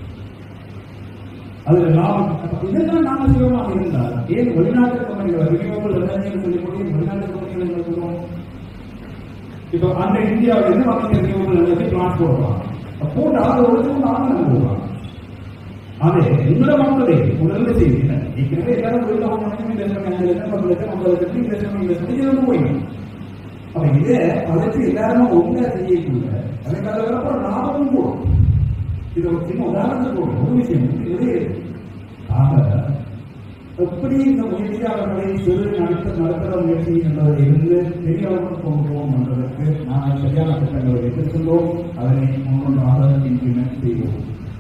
அதுல லாபம் அப்ப இதெல்லாம் நாம சிவமாக இருந்தால் ஏன் வெளிநாட்டு கம்பெனிகள் ரினியூவபிள் எனர்ஜின்னு சொல்லி போட்டு வெளிநாட்டு கம்பெனிகள் இருக்கிறோம் இப்போ அந்த இந்தியாவில் இருந்து அவங்க ரினியூவபிள் எனர்ஜி பிளான் போடுறாங்க போட்டு அதை ஒழுங்கு நாம போடுறாங்க அதே எங்கள மக்களே உணர்ந்து செய்கிறேன் ஏற்கனவே எல்லாரும் வெளியில அவங்க நினைச்சு பேசுறாங்க என்ன பண்றது நம்மளுக்கு எப்படி பேசுறாங்க இந்த செஞ்சு போயிடும் அப்ப இதை அதற்கு எல்லாருமே ஒழுங்கா செய்யக்கூட அதுக்கு அதுக்கப்புறம் லாபமும் போடும் இது ஒரு சின்ன உதாரணத்துக்கு ஒரு ஒரு விஷயம் இது ஆக எப்படி இந்த முயற்சியாளர்களை சிறு நடத்த நடத்துகிற முயற்சி என்பதில் இருந்து பெரியவர்கள் கொண்டு போவோம் என்பதற்கு நாங்கள் சரியான திட்டங்களை எதிர்த்துள்ளோம் அதனை ஒன்றொன்றாக இம்ப்ளிமெண்ட் செய்வோம்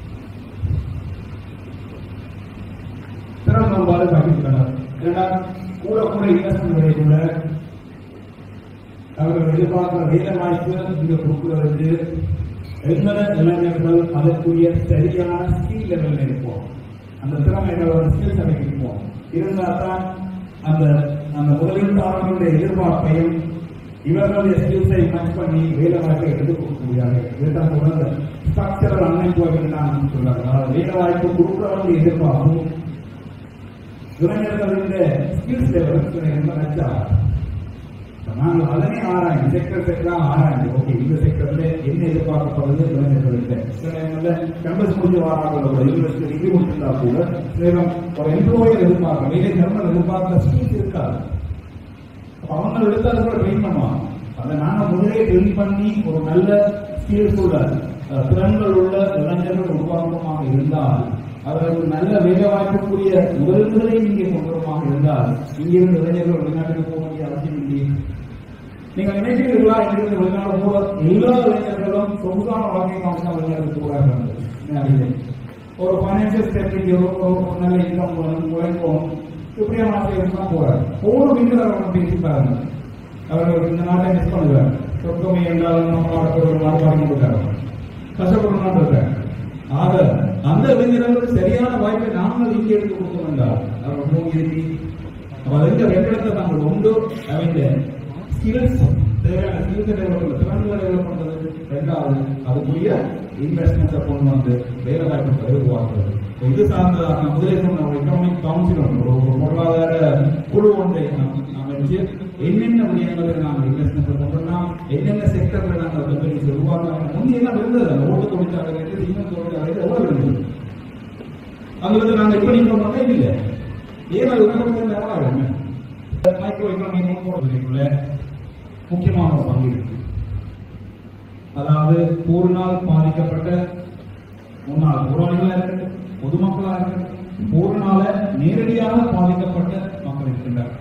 திறன்பாடு பகிர்ந்தனர் இரண்டாம் கூட கூட இன்வெஸ்ட்மெண்ட் கூட அவர்கள் எதிர்பார்க்கிற வேலை வாய்ப்பு இங்க கொடுக்கிறதுக்கு எங்கள இளைஞர்கள் அதற்குரிய சரியான ஸ்கில் லெவலில் இருப்போம் அந்த திறமைகளோட ஸ்கில்ஸ் இருப்போம் இருந்தால் தான் அந்த அந்த முதலீட்டாளர்களுடைய எதிர்பார்ப்பையும் இவர்களுடைய ஸ்கில்ஸை மேட்ச் பண்ணி வேலை வாய்ப்பை எடுத்துக் கொடுக்கிறார்கள் இதுதான் சொல்ற ஸ்ட்ரக்சரல் அன்எம்ப்ளாய்மெண்ட் நான் சொல்றாங்க அதாவது வேலை வாய்ப்பு கொடுக்கிறவங்களுடைய எதிர்பார்ப்பும் இளைஞர்களுடைய ஸ்கில்ஸ் லெவல் என்ன வச்சா நாங்கள் அதனை ஆராய்ந்து செக்டர் செக்டரா ஆராய்ந்து ஓகே இந்த செக்டர்ல என்ன எதிர்பார்க்கப்படுது இளைஞர்களுக்கு சில நேரங்கள்ல கேம்பஸ் முடிஞ்சு வராங்களோட யூனிவர்சிட்டி டிகிரி முடிச்சிருந்தா கூட சிலம் ஒரு எம்ப்ளாயர் எதிர்பார்க்க வேலை நிறுவனம் எதிர்பார்க்க ஸ்கில்ஸ் இருக்காது அப்ப அவங்க எடுத்து அதை கூட ட்ரெயின் பண்ணுவாங்க அதை நாங்க முதலே ட்ரெயின் பண்ணி ஒரு நல்ல ஸ்கில்ஸ் உள்ள அஹ், திறன்கள் உள்ள இளைஞர்கள் உருவாக்கமாக இருந்தால் அவர்களுக்கு நல்ல வேலை வாய்ப்புக்குரிய முதல்களை இங்கே கொண்டு வருமாக இருந்தால் இங்கிருந்து இளைஞர்கள் வெளிநாட்டுக்கு போக வேண்டிய அவசியம் இல்லை நீங்க நினைக்கிறீர்களா இங்கிருந்து வெளிநாடு போல எல்லா இளைஞர்களும் சொகுசான வாழ்க்கை காமிச்சா வெளிநாட்டுக்கு போறாங்க ஒரு பைனான்சியல் ஸ்டெபிலிட்டி ஒரு ஒரு நல்ல இன்கம் வரும் உழைப்போம் இப்படியான ஆசைகள் தான் போறாரு ஒவ்வொரு மீண்டும் அவர்கள் பேசி பாருங்க அவர்கள் இந்த நாட்டை மிஸ் பண்ணுவாங்க சொர்க்கமை என்றாலும் நம்ம நாட்டுக்கு ஒரு நாடு பாடி கொடுக்காங்க கஷ்டப்படணும் இருக்காங்க ஆக அந்த இளைஞர்களுக்கு சரியான வாய்ப்பை நாங்கள் இங்கே எடுத்து கொடுத்தோம் என்றால் அவர்கள் மூங்கி இருக்கு அப்ப அதுக்கு ரெண்டு இடத்துல நாங்கள் ஒன்று அவங்க ஸ்கில்ஸ் தேவையான ஸ்கில்ஸ் டெவலப் பண்ணுறது திறன்களை டெவலப் பண்றது ரெண்டாவது அதுக்குரிய இன்வெஸ்ட்மெண்ட்ஸை கொண்டு வந்து வேலை வாய்ப்புகளை உருவாக்குறது இப்ப இது சார்ந்ததாக முதலே சொன்ன ஒரு எக்கனாமிக் கவுன்சில் ஒன்று ஒரு ஒரு பொருளாதார குழு ஒன்றை நாம் அமைச்சு என்னென்ன விடயங்களுக்கு நாங்கள் இன்வெஸ்ட்மெண்ட் கொண்டுலாம் என்னென்ன செக்டர்ல நாங்கள் கம்பெனிஸ் உருவாக்கலாம் முந்தைய எல்லாம் இருந்தது அந்த ஓட்டு தொழிற்சாலை இன்னும் தொழிற்சாலை எவ்வளவு இருந்தது அது வந்து நாங்கள் இப்ப நீங்க பண்ணவே இல்லை ஏன் அது உணவு நேரம் மைக்ரோ எக்கனாமி போடுறதுக்குள்ள முக்கியமான ஒரு பங்கு இருக்கு அதாவது போரினால் பாதிக்கப்பட்ட முன்னாள் போராளிகளா இருக்கட்டும் பொதுமக்களா இருக்கட்டும் போரினால நேரடியாக பாதிக்கப்பட்ட மக்கள் இருக்கின்றார்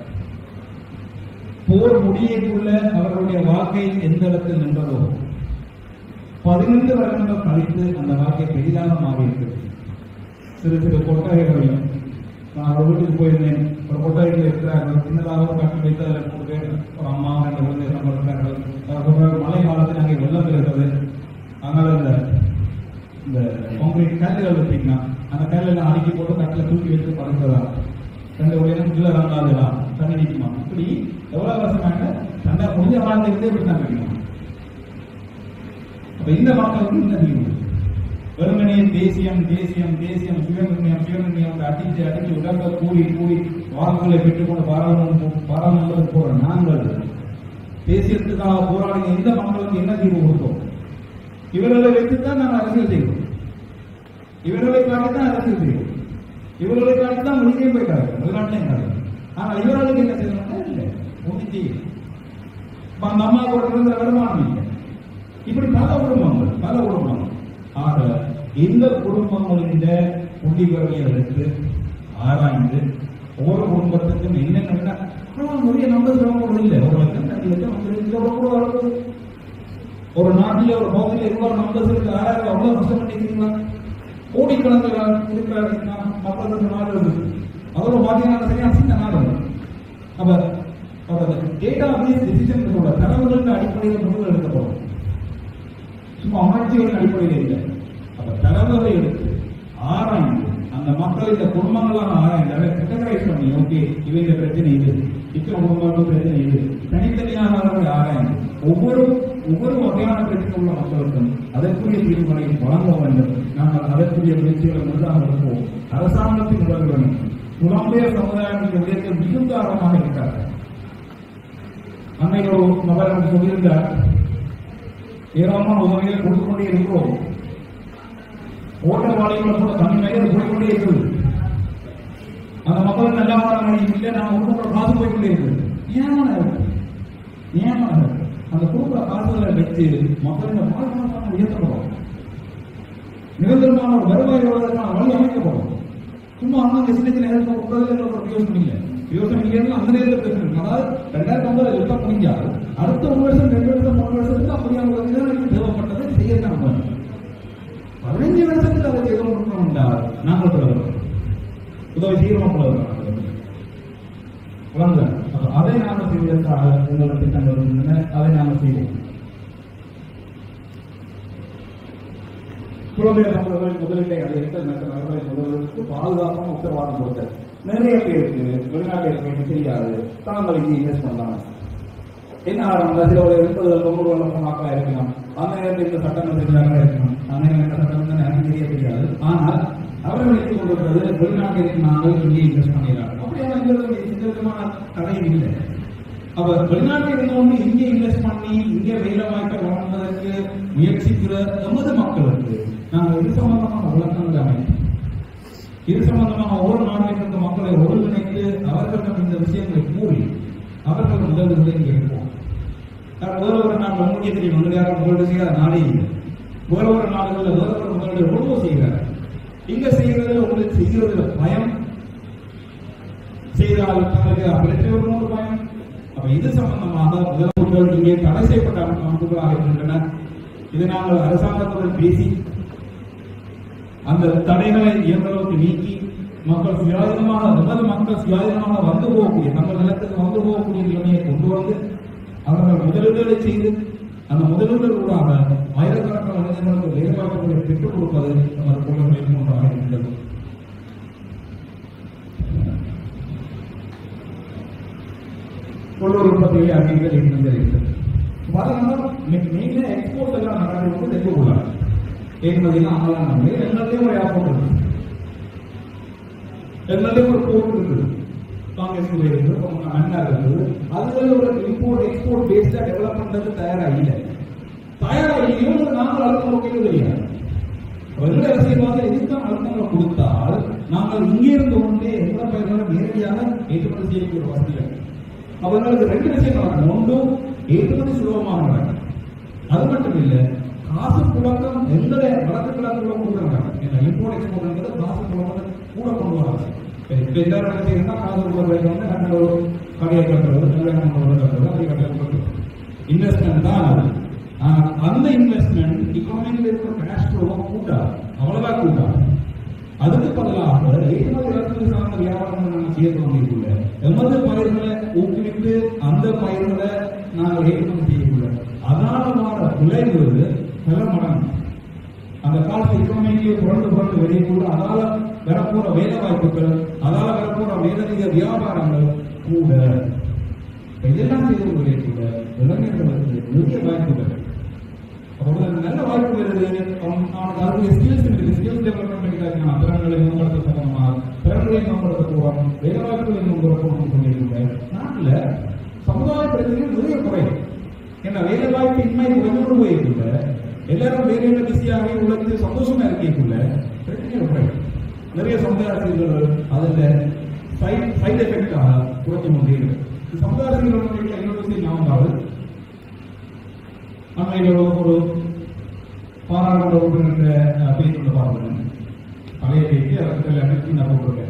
போர் முடியக்குள்ள அவர்களுடைய வாழ்க்கை எந்த இடத்தில் நின்றதோ பதினைந்து வருடங்கள் கழித்து அந்த வாழ்க்கை பெரிதாக மாறி இருக்கிறது சிறு சிறு கொட்டகைகளையும் நான் ஒரு வீட்டுக்கு போயிருந்தேன் ஒரு கொட்டாயில் இருக்கிறார்கள் சின்னதாக ஒரு கட்டு வைத்து அதில் மூணு பேர் ஒரு அம்மா ரெண்டு குழந்தை நம்ம இருக்கிறார்கள் அவர் சொல்றாரு, மழை காலத்தில் அங்கே வெள்ளம் இருக்கிறது அதனால இந்த இந்த கான்கிரீட் கல்லுகள் வச்சிங்கன்னா அந்த கல்லெல்லாம் அடுக்கி போட்டு கட்டில் தூக்கி வச்சு படுக்கிறதா ரெண்டு உடையும் கீழே இறங்காதுலாம் தண்ணி நிற்குமா இப்படி எவ்வளவு வருஷமாக தண்டை முடிஞ்ச வாழ்ந்துக்கிட்டே இப்படி தான் வைக்கணும் அப்ப இந்த மக்களுக்கு என்ன தீர்வு வெறுமனே தேசியம் தேசியம் தேசியம் சுயநிர்ணயம் சுயநிர்ணயம் அடிச்சு அடிச்சு உடம்ப கூடி கூடி வாக்குகளை பெற்றுக்கொண்டு பாராளுமன்ற பாராளுமன்றத்துக்கு போற நாங்கள் தேசியத்துக்காக போராடின இந்த மக்களுக்கு என்ன தீர்வு கொடுத்தோம் இவர்களை வைத்துத்தான் நாங்கள் அரசியல் செய்வோம் இவர்களை காட்டித்தான் அரசியல் செய்வோம் இவர்களை காட்டித்தான் மொழியே போயிட்டாரு வெளிநாட்டிலையும் காட்டு ஆனால் இவர்களுக்கு என்ன செய்யணும்னா இல்லை ஒன்றும் செய்யல அப்ப அந்த அம்மா கூட இருந்த வருமானம் இல்லை இப்படி பல குடும்பங்கள் பல குடும்பங்கள் ஆக இந்த குடும்பங்களின் புள்ளிவரலை எடுத்து ஆராய்ந்து ஒவ்வொரு குடும்பத்துக்கும் என்னென்ன ஆனா, நிறைய நம்பர் கூட இல்லை ஒரு லட்சம் ரெண்டு லட்சம் அஞ்சு லட்சம் கூட கூட வளர்க்குது ஒரு நாட்டில் ஒரு பகுதியில் எவ்வளவு நம்பர்ஸ் இருக்கு ஆறாயிரம் அவ்வளவு கஷ்டம் பண்ணிக்கிறீங்களா கோடிக்கணக்கில் இருக்கிற மக்களுக்கு நாடு இருக்கு அதோட பாத்தீங்கன்னா சரியா சின்ன நாடு அது. அப்ப அப்ப டேட்டா பேஸ் டிசிஷன் சொல்ற தரவுகளின் அடிப்படையில் முடிவுகள் எடுக்கப்படும் சும்மா உணர்ச்சிகளின் அடிப்படையில் இல்லை அப்ப தரவுகளை எடுத்து ஆராய்ந்து அந்த மக்கள் இந்த குடும்பங்களாக ஆராய்ந்து அதை கேட்டகரைஸ் பண்ணி ஓகே இவங்க பிரச்சனை இது இத்தனை குடும்பங்களுக்கு பிரச்சனை இது தனித்தனியாக அவர்களை ஆராய்ந்து ஒவ்வொரு ஒவ்வொரு வகையான பிரச்சனை உள்ள மக்களுக்கும் அதற்குரிய தீர்வுகளை வழங்க வேண்டும் நாங்கள் அதற்குரிய முயற்சிகளை முழுதாக எடுப்போம் அரசாங்கத்தின் உதவியுடன் புலம்பெயர் சமுதாயம் இந்த விடயத்தில் மிகுந்த ஆர்வமாக இருக்கிறார்கள் அன்னைக்கு ஒரு நபர் எனக்கு சொல்லியிருந்தார் ஏராளமான உதவிகளை கொடுத்து கொண்டே இருக்கிறோம் ஓட்டர் வாழைகளை கூட தண்ணி நகர் போய்கொண்டே இருக்குது அந்த மக்கள் நல்லா வாழ இல்லை நான் உடம்புல காசு போய்கொண்டே இருக்குது ஏமான இருக்கு ஏமான இருக்கு அந்த கொடுக்குற காசுகளை வச்சு மக்களின் வாழ்வாதாரம் உயர்த்தப்படும் நிரந்தரமான ஒரு வருவாய் வருவதற்கான வழி அமைக்கப்படும் சும்மா அண்ணா சின்ன சின்ன நேரத்தில் கொடுக்கறதுல ஒரு யோசனை இல்லை யோசனை இல்லைன்னு அந்த நேரத்தில் பேசணும் அதாவது ரெண்டாயிரத்தி ஒன்பதுல யுத்தம் முடிஞ்சால் அடுத்த ஒரு வருஷம் ரெண்டு வருஷம் மூணு வருஷத்துக்கு அப்படியான ஒரு இதுதான் எனக்கு தேவைப்பட்டதை செய்யத்தான் போறேன் பதினஞ்சு வருஷத்துக்கு அதை செய்து கொடுக்கணும் என்றால் நாங்கள் தலைவர் உதவி செய்கிறோம் தலைவர் வளர்ந்த அப்ப அதை நாங்கள் செய்வதற்காக எங்களோட திட்டங்கள் இருக்கின்றன அதை நாங்கள் செய்வோம் புலம்பெயர் தமிழர்கள் முதலீட்டை அதிகரித்த மற்ற நகர்களின் முதல்வர்களுக்கு பாதுகாப்பான உத்தரவாதம் கொடுத்தது நிறைய பேருக்கு வெளிநாட்டில் போய் தெரியாது தாங்கள் இங்கே இன்வெஸ்ட் பண்ணலாம் என்ன ஆரம்பம் சில ஒரு எண்பது தொண்ணூறு வருஷம் மக்களா இருக்கலாம் அந்த நேரத்தில் இந்த சட்டங்கள் தெரியாத இருக்கலாம் அந்த நேரத்தில் சட்டம் தான் எனக்கு தெரிய தெரியாது ஆனால் அவர்கள் எடுத்துக் கொண்டிருக்கிறது வெளிநாட்டில் நாங்கள் இங்கே இன்வெஸ்ட் பண்ணிடலாம் அப்படியான எங்களுக்கு எந்த விதமான தடையும் இல்லை அவர் வெளிநாட்டில் இருந்தவங்க இங்கே இன்வெஸ்ட் பண்ணி இங்கே வேலை வாய்ப்பை வழங்குவதற்கு முயற்சிக்கிற எமது மக்களுக்கு நாங்கள் இது சம்பந்தமான விளக்கங்கள் அமைப்போம் இது சம்பந்தமாக ஒவ்வொரு நாட்டில் இருந்த மக்களை ஒருங்கிணைத்து அவர்களிடம் இந்த விஷயங்களை கூறி அவர்கள் முதல்களை இங்கே எடுப்போம் வேற ஒரு நாள் உங்களுக்கே தெரியும் உங்களை யாரும் முதலீடு செய்யாத நாடே இல்லை வேற ஒரு நாடுகளில் வேற ஒரு முதலீடு எவ்வளவோ செய்கிறார் இங்க செய்யறதுல உங்களுக்கு செய்யறதுல பயம் செய்தால் தங்களுக்கு வெற்றி வரும்போது பயம் அப்ப இது சம்பந்தமாக முதலமைச்சர்கள் இங்கே தடை செய்யப்பட்ட அமைப்புகளாக இருக்கின்றன இது நாங்கள் அரசாங்கத்துடன் பேசி அந்த தடைகளை இயன்றளவுக்கு நீக்கி மக்கள் சுயாதீனமாக நமது மக்கள் சுயாதீனமாக வந்து போகக்கூடிய தங்கள் நிலத்துக்கு வந்து போகக்கூடிய நிலைமையை கொண்டு வந்து அவர்கள் முதலீடுகளை செய்து அந்த முதலீடுகள் ஊடாக ஆயிரக்கணக்கான இளைஞர்களுக்கு வேலைவாய்ப்புகளை பெற்றுக் கொடுப்பது நமது கொள்கைகளில் ஒன்றாக இருக்கின்றது உள்ளூர் உற்பத்தியை அதிகரிக்க இருக்கிறது பார்த்தீங்கன்னா மெயினா எக்ஸ்போர்ட் எல்லாம் நடக்கிறது வந்து தெற்குள்ளார் ஏற்றுமதியெல்லாம் அங்கெல்லாம் நம்ம எல்லாத்தையும் ஒரு ஏர்போர்ட் இருக்கு எல்லாத்தையும் ஒரு போர்ட் இருக்குது காங்கிரஸ் இருக்குது அண்ணா இருக்குது அதுல ஒரு இம்போர்ட் எக்ஸ்போர்ட் பேஸ்டா டெவலப் பண்றது தயாரா இல்லை தயாரா இல்லையோ நாங்கள் அழுத்தம் நோக்கிட்டு தெரியாது வெள்ள அரசியல்வாதிகள் எதுக்கான அழுத்தங்களை கொடுத்தால் நாங்கள் இங்கே இருந்து கொண்டே எந்த பயிர்களும் நேரடியாக ஏற்றுமதி செய்யக்கூடிய வசதிகள் அவர்களுக்கு ரெண்டு விஷயம் நடக்கும் ஒன்று ஏற்றுமதி சுலபமாக நடக்கும் அது மட்டும் இல்ல காசு புழக்கம் எங்களுடைய வடக்கு கிழக்கு கொடுக்குறாங்க ஏன்னா இம்போர்ட் எக்ஸ்போர்ட் காசு புழக்கத்தை கூட கொண்டு வராங்க இப்ப எல்லாரும் என்ன செய்யணும்னா காசு புழக்கம் வந்து நாங்கள் ஒரு கடையை கட்டுறது கல்யாணம் பண்ணுறது கட்டுறது அப்படி கட்டுறது இன்வெஸ்ட்மெண்ட் தான் அது ஆனா அந்த இன்வெஸ்ட்மெண்ட் இக்கனாமியில் இருக்கிற கேஷ் ஃப்ளோவை கூட்டாது அவ்வளவுதான் கூட்டாது அதுக்கு பதிலாக ஏற்றுமதி இறக்குமதி சார்ந்த வியாபாரம் செய்ய தொடங்கியுள்ள எமது பயிர்களை ஊக்குவித்து அந்த பயிர்களை நாங்கள் ஏற்றுமதி செய்யக்குள்ள அதனால வர விளைவு பல மடங்கு அந்த காலத்து எக்கனாமிக்கு புரண்டு புரண்டு வெளியக்குள்ள அதால வரப்போற வேலை வாய்ப்புகள் அதால வரப்போற மேலதிக வியாபாரங்கள் கூட இப்ப இதெல்லாம் செய்து வெளியக்குள்ள இளைஞர்களுக்கு நிறைய வாய்ப்புகள் அவங்களுக்கு நல்ல வாய்ப்பு வருது அவன் அவனுக்கு அதுக்கு ஸ்கில்ஸ் இருக்கு ஸ்கில்ஸ் டெவலப்மெண்ட் இருக்காங்க திறன்களை மேம்படுத்த போகணுமா திறன்களை மேம்படுத்த போகணும் வேலை வாய்ப்புகளை மேம்படுத்த போகணும்னு சொல்லியிருக்கேன் நாட்டில் சமுதாய பிரச்சனைகள் நிறைய குறையும் ஏன்னா வேலை வாய்ப்பு இன்மை குறைஞ்சு போயிருக்குள்ள எல்லாரும் வேலையில பிஸியாக உழைத்து சந்தோஷமா இருக்கக்குள்ள பிரச்சனைகள் குறையும் நிறைய சமுதாய அரசியல்கள் அதுல சைட் சைட் எஃபெக்டாக குறைஞ்சு கொண்டே இருக்கு இந்த சமுதாய அரசியல் இன்னொரு விஷயம் ஞாபகம் அண்மையில் ஒரு பாராளுமன்ற உறுப்பினர் பேச்சு ஒன்று பார்க்கணும் பழைய பேச்சு அதற்கு அனைத்து நான் போட்டிருக்கேன்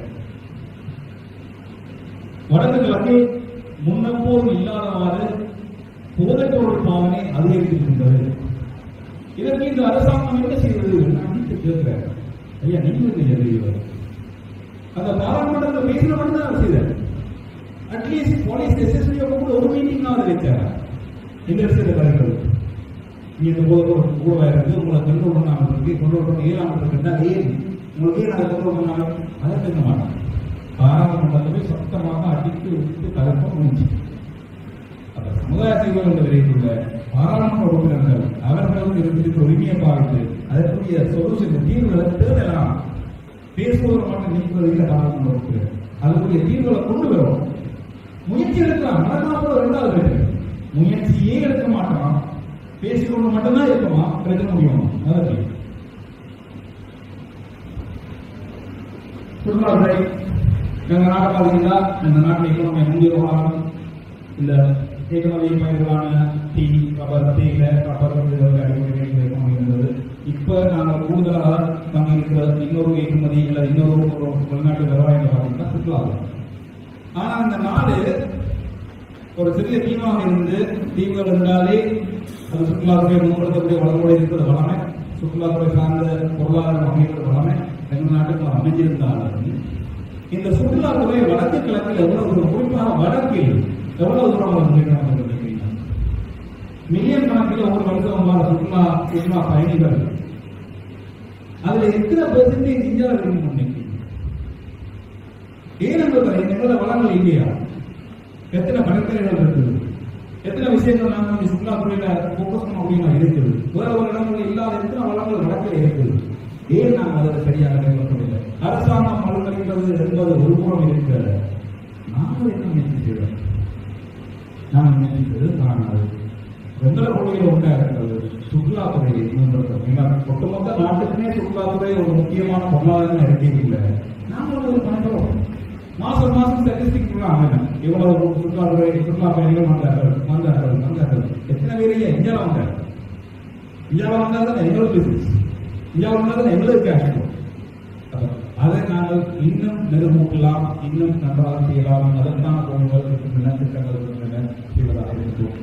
வடக்கு கிழக்கு முன்னப்போதும் இல்லாதவாறு போதைப்பொருள் பாவனை அதிகரித்திருக்கின்றது இதற்கு இந்த அரசாங்கம் என்ன செய்வது நான் வீட்டு கேட்கிறேன் ஐயா நீங்கள் எழுதியவர் அந்த பாராளுமன்றத்தில் பேசின மட்டும் தான் செய்தார் அட்லீஸ்ட் போலீஸ் எஸ்எஸ்பி கூட ஒரு மீட்டிங் ஆகுது வச்சார் இந்த இடத்துல கலைகள் நீ இந்த போது கூட இருந்து உங்களை கண்ட்ரோல் பண்ணாமல் இருக்கு கண்ட்ரோல் பண்ண இயலாமல் இருக்குன்னா ஏன் உங்களுக்கு ஏன் அதை கண்ட்ரோல் பண்ணாமல் அதை செய்ய மாட்டாங்க பாராளுமன்றத்தை சத்தமாக அடித்து விட்டு கலப்ப முடிஞ்சு அந்த சமுதாய செய்வோம் என்று விரைந்துள்ள பாராளுமன்ற உறுப்பினர்கள் அவர்களுக்கு இருக்கிற உரிமையை பார்த்து அதற்குரிய சொல்யூஷன் தீர்வுகளை தேடலாம் பேசுவதை மட்டும் நீக்குவது இல்லை பாராளுமன்ற உறுப்பினர் அதற்குரிய தீர்வுகளை கொண்டு வரும் முயற்சி எடுக்கலாம் நடக்கலாம் கூட ரெண்டாவது பேர் முயற்சியே எடுக்க மாட்டான் பேசிக்கொண்டு மட்டும்தான் இருக்குமா பிரச்சனை முடியுமா அதற்கு சுற்றுலாத்துறை எங்க நாட்டை பார்த்தீங்கன்னா இந்த நாட்டில் எக்கனாமி முன்னேறுவாங்க இந்த எக்கனாமி பயிர்களான டீ ரப்பர் தேயிலை ரப்பர் அடிப்படையில் எக்கனாமி இருந்தது இப்ப நாங்கள் கூடுதலாக நம்ம இருக்கிற இன்னொரு ஏற்றுமதி இல்லை இன்னொரு ஒரு வெளிநாட்டு வருவாய் பார்த்தீங்கன்னா சுற்றுலாத்துறை ஆனா அந்த நாடு ஒரு சிறிய தீவாக இருந்து தீவுகள் இருந்தாலே அது சுற்றுலாத்துறை மேம்படுத்தக்கூடிய வளங்களோடு இருக்கிறது வளமை சுற்றுலாத்துறை சார்ந்த பொருளாதாரம் அமைக்கிறது வளமை எங்கள் நாட்டுக்கு அமைஞ்சிருந்தாலும் இந்த சுற்றுலாத்துறை வடக்கு கிழக்கில் எவ்வளவு தூரம் குறிப்பாக வடக்கில் எவ்வளவு தூரம் அவர் முன்னேற்றம் நினைக்கிறீங்க மில்லியன் கணக்கில் ஒரு வருஷம் வர சுற்றுலா சுற்றுலா பயணிகள் அதுல எத்தனை பெர்சன்டேஜ் இந்தியாவில் இருக்குன்னு நினைக்கிறீங்க ஏன் என்பது எங்களோட வளங்கள் இல்லையா எத்தனை பணித்துறைகள் இருக்குது எத்தனை விஷயங்கள் நாம வந்து சுற்றுலாத்துறையில போக்கஸ் பண்ண முடியுமா இருக்குது வேற ஒரு இடங்கள் இல்லாத எத்தனை வளங்கள் வழக்கில் இருக்குது ஏன் நாம் அதை சரியாக மேற்கொள்ளவில்லை அரசாங்கம் பலனளிக்கிறது என்பது ஒரு புறம் இருக்கிறது நாங்கள் என்ன முயற்சி செய்வோம் நான் முயற்சித்தது நான் அது எங்களை கொள்கையில் ஒன்றா இருக்கிறது சுற்றுலாத்துறையை மேம்படுத்தும் ஏன்னா ஒட்டுமொத்த நாட்டுக்குமே சுற்றுலாத்துறை ஒரு முக்கியமான பொருளாதாரம் இருக்கீங்க நாங்கள் ஒரு பண்றோம் மாசம் மாசம் ஸ்டாட்டிஸ்டிக் பண்ணாங்க இவ்வளவு சுற்றுலாத்துறை சுற்றுலா பயணிகள் வந்தார்கள் வந்தார்கள் வந்தார்கள் எத்தனை பேர் இந்தியாவில் வந்தாங்க இந்தியாவில் வந்தால் தான் எங்களுக்கு பிசினஸ் இந்தியாவில் வந்தால் தான் எங்களுக்கு கேஷ் அதை நாங்கள் இன்னும் மெருகூட்டலாம் இன்னும் நன்றாக செய்யலாம் அதற்கான கோணங்கள் இருக்கின்றன திட்டங்கள் இருக்கின்றன செய்வதாக இருக்கிறோம்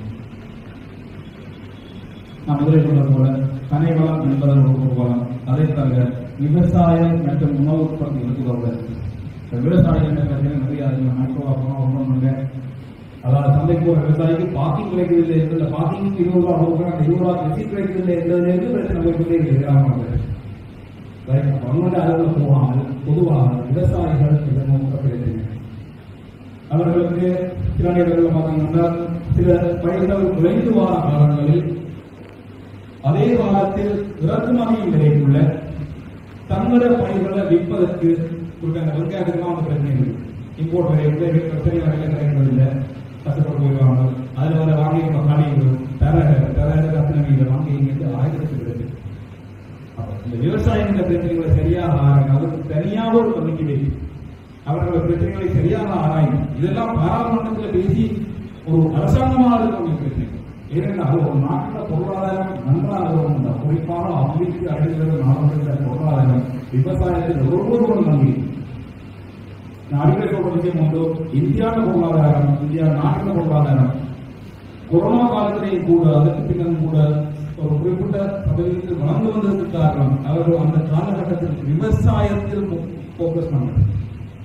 நான் முதலில் சொன்னது போல தனி வளம் என்பது ஒரு வளம் அதை தவிர விவசாயம் மற்றும் உணவு உற்பத்தி இருக்கிறதோட இந்த விவசாயம் என்ற பிரச்சனை நிறைய அதிகம் மைக்ரோவா போனால் ஒன்றும் இல்லை அதாவது சந்தைக்கு ஒரு விவசாயிக்கு பாக்கிங் கிடைக்கிறது இல்லை என்ற பாக்கிங் இருபது ரூபா கொடுக்குறாங்க அந்த இருபது ரூபா ரெசிட் கிடைக்கிறது இல்லை என்பதிலிருந்து பிரச்சனை போய்கிட்டே இருக்கு கிராமங்கள் அவங்களோட அளவில் போகாமல் பொதுவாக விவசாயிகள் இதை நோக்க கிடைத்தன அவர்களுக்கு சில நேரங்களில் பார்த்தீங்கன்னா சில பயிர்கள் குறைந்து வார காலங்களில் அதே காலத்தில் இறக்குமதியில் கிடைத்துள்ள தங்கள பயிர்களை விற்பதற்கு ஒரு அந்த வெங்காயத்துக்கு அவங்க பிரச்சனைகள் இம்போர்ட் விலை பிரச்சனை வரையில் கிடைக்கிறதில்லை கஷ்டப்பட்டு போயிடுவாங்க அதில் வர வாங்கி கழிவுகள் தர தர ரத்னங்கள் வாங்கி இங்கிருந்து ஆயிரத்துக்கு கிடைக்கும் அப்ப இந்த விவசாயம் என்ற பிரச்சனைகளை சரியாக ஆராயும் அதுக்கு தனியாக ஒரு கமிட்டி வை அவர்கள் பிரச்சனைகளை சரியாக ஆராயும் இதெல்லாம் பாராளுமன்றத்தில் பேசி ஒரு அரசாங்கமாக இருக்கக்கூடிய பிரச்சனை ஏனென்றால் ஒரு நாட்டில் பொருளாதாரம் நன்றாக இருந்தால் குறிப்பாக அமெரிக்க அடைகிறது நாடுகளில் பொருளாதாரம் விவசாயத்தில் ஒவ்வொருவரும் நம்பி நான் அடிக்கடி சொல்ற விஷயம் உண்டு இந்தியாவின் பொருளாதாரம் இந்தியா நாட்டின் பொருளாதாரம் கொரோனா காலத்திலேயும் கூட அதற்கு பின்னர் கூட ஒரு குறிப்பிட்ட பகுதிக்கு வளர்ந்து வந்ததற்கு காரணம் அவர்கள் அந்த காலகட்டத்தில் விவசாயத்தில் போக்கஸ் பண்ணாங்க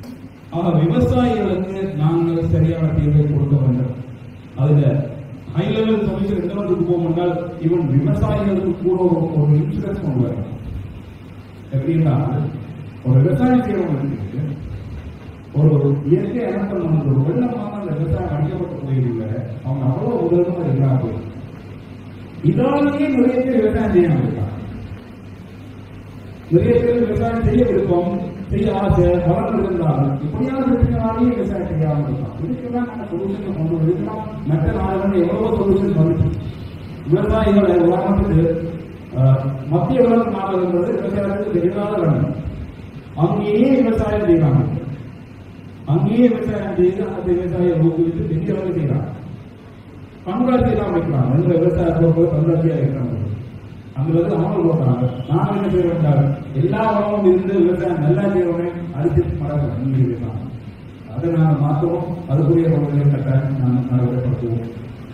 ஆக விவசாயிகளுக்கு நாங்கள் சரியான தீர்வை கொடுக்க வேண்டும் அதுல ஹை லெவல் சொல்யூஷன் எந்த அளவுக்கு போகும்னால் ஈவன் விவசாயிகளுக்கு கூட ஒரு ஒரு இன்சூரன்ஸ் கொண்டு வரணும் எப்படின்னா ஒரு விவசாயம் செய்யறவங்களுக்கு ஒரு இயற்கை இறக்கம் வந்து ஒரு வெள்ளமான அந்த விவசாயம் அடிக்கப்பட்டு போயிருந்த அவங்க அவ்வளவு உதவிமா இல்லாம போயிருக்கு இதாலேயே நிறைய பேர் விவசாயம் செய்யாம இருக்காங்க நிறைய பேர் விவசாயம் செய்ய விருப்பம் செய்ய ஆசை வளர்ந்து இருந்தாலும் இப்படியான பிரச்சனைனாலேயே விவசாயம் செய்யாம இருக்கான் இதுக்கெல்லாம் நம்ம சொல்யூஷன் கொண்டு வரலாம் மற்ற நாடுகள் எவ்வளவோ சொல்யூஷன் வந்துச்சு விவசாயிகளை உதாரணத்துக்கு அஹ், மத்திய கிழக்கு நாடுகள் விவசாயத்துக்கு எதிராக வேண்டும் அங்கேயே விவசாயம் செய்யறாங்க அங்கேயே விவசாயம் செய்து அந்த விவசாயியை ஊக்குவித்து பெரிய அளவு செய்யறாங்க கண்காட்சி எல்லாம் வைக்கிறாங்க எங்க விவசாயத்தில் போய் கண்காட்சியா இருக்கிறாங்க அங்க வந்து அமல் போடுறாங்க நான் என்ன செய்யறாங்க எல்லா வளமும் இருந்து விவசாயம் நல்லா செய்யறவனே அரிசி மரம் நீங்க இருக்காங்க அதை நாங்கள் மாற்றுவோம் அதுக்குரிய கொள்கைகளை கட்டாயம் நாங்கள் நடைமுறைப்படுத்துவோம்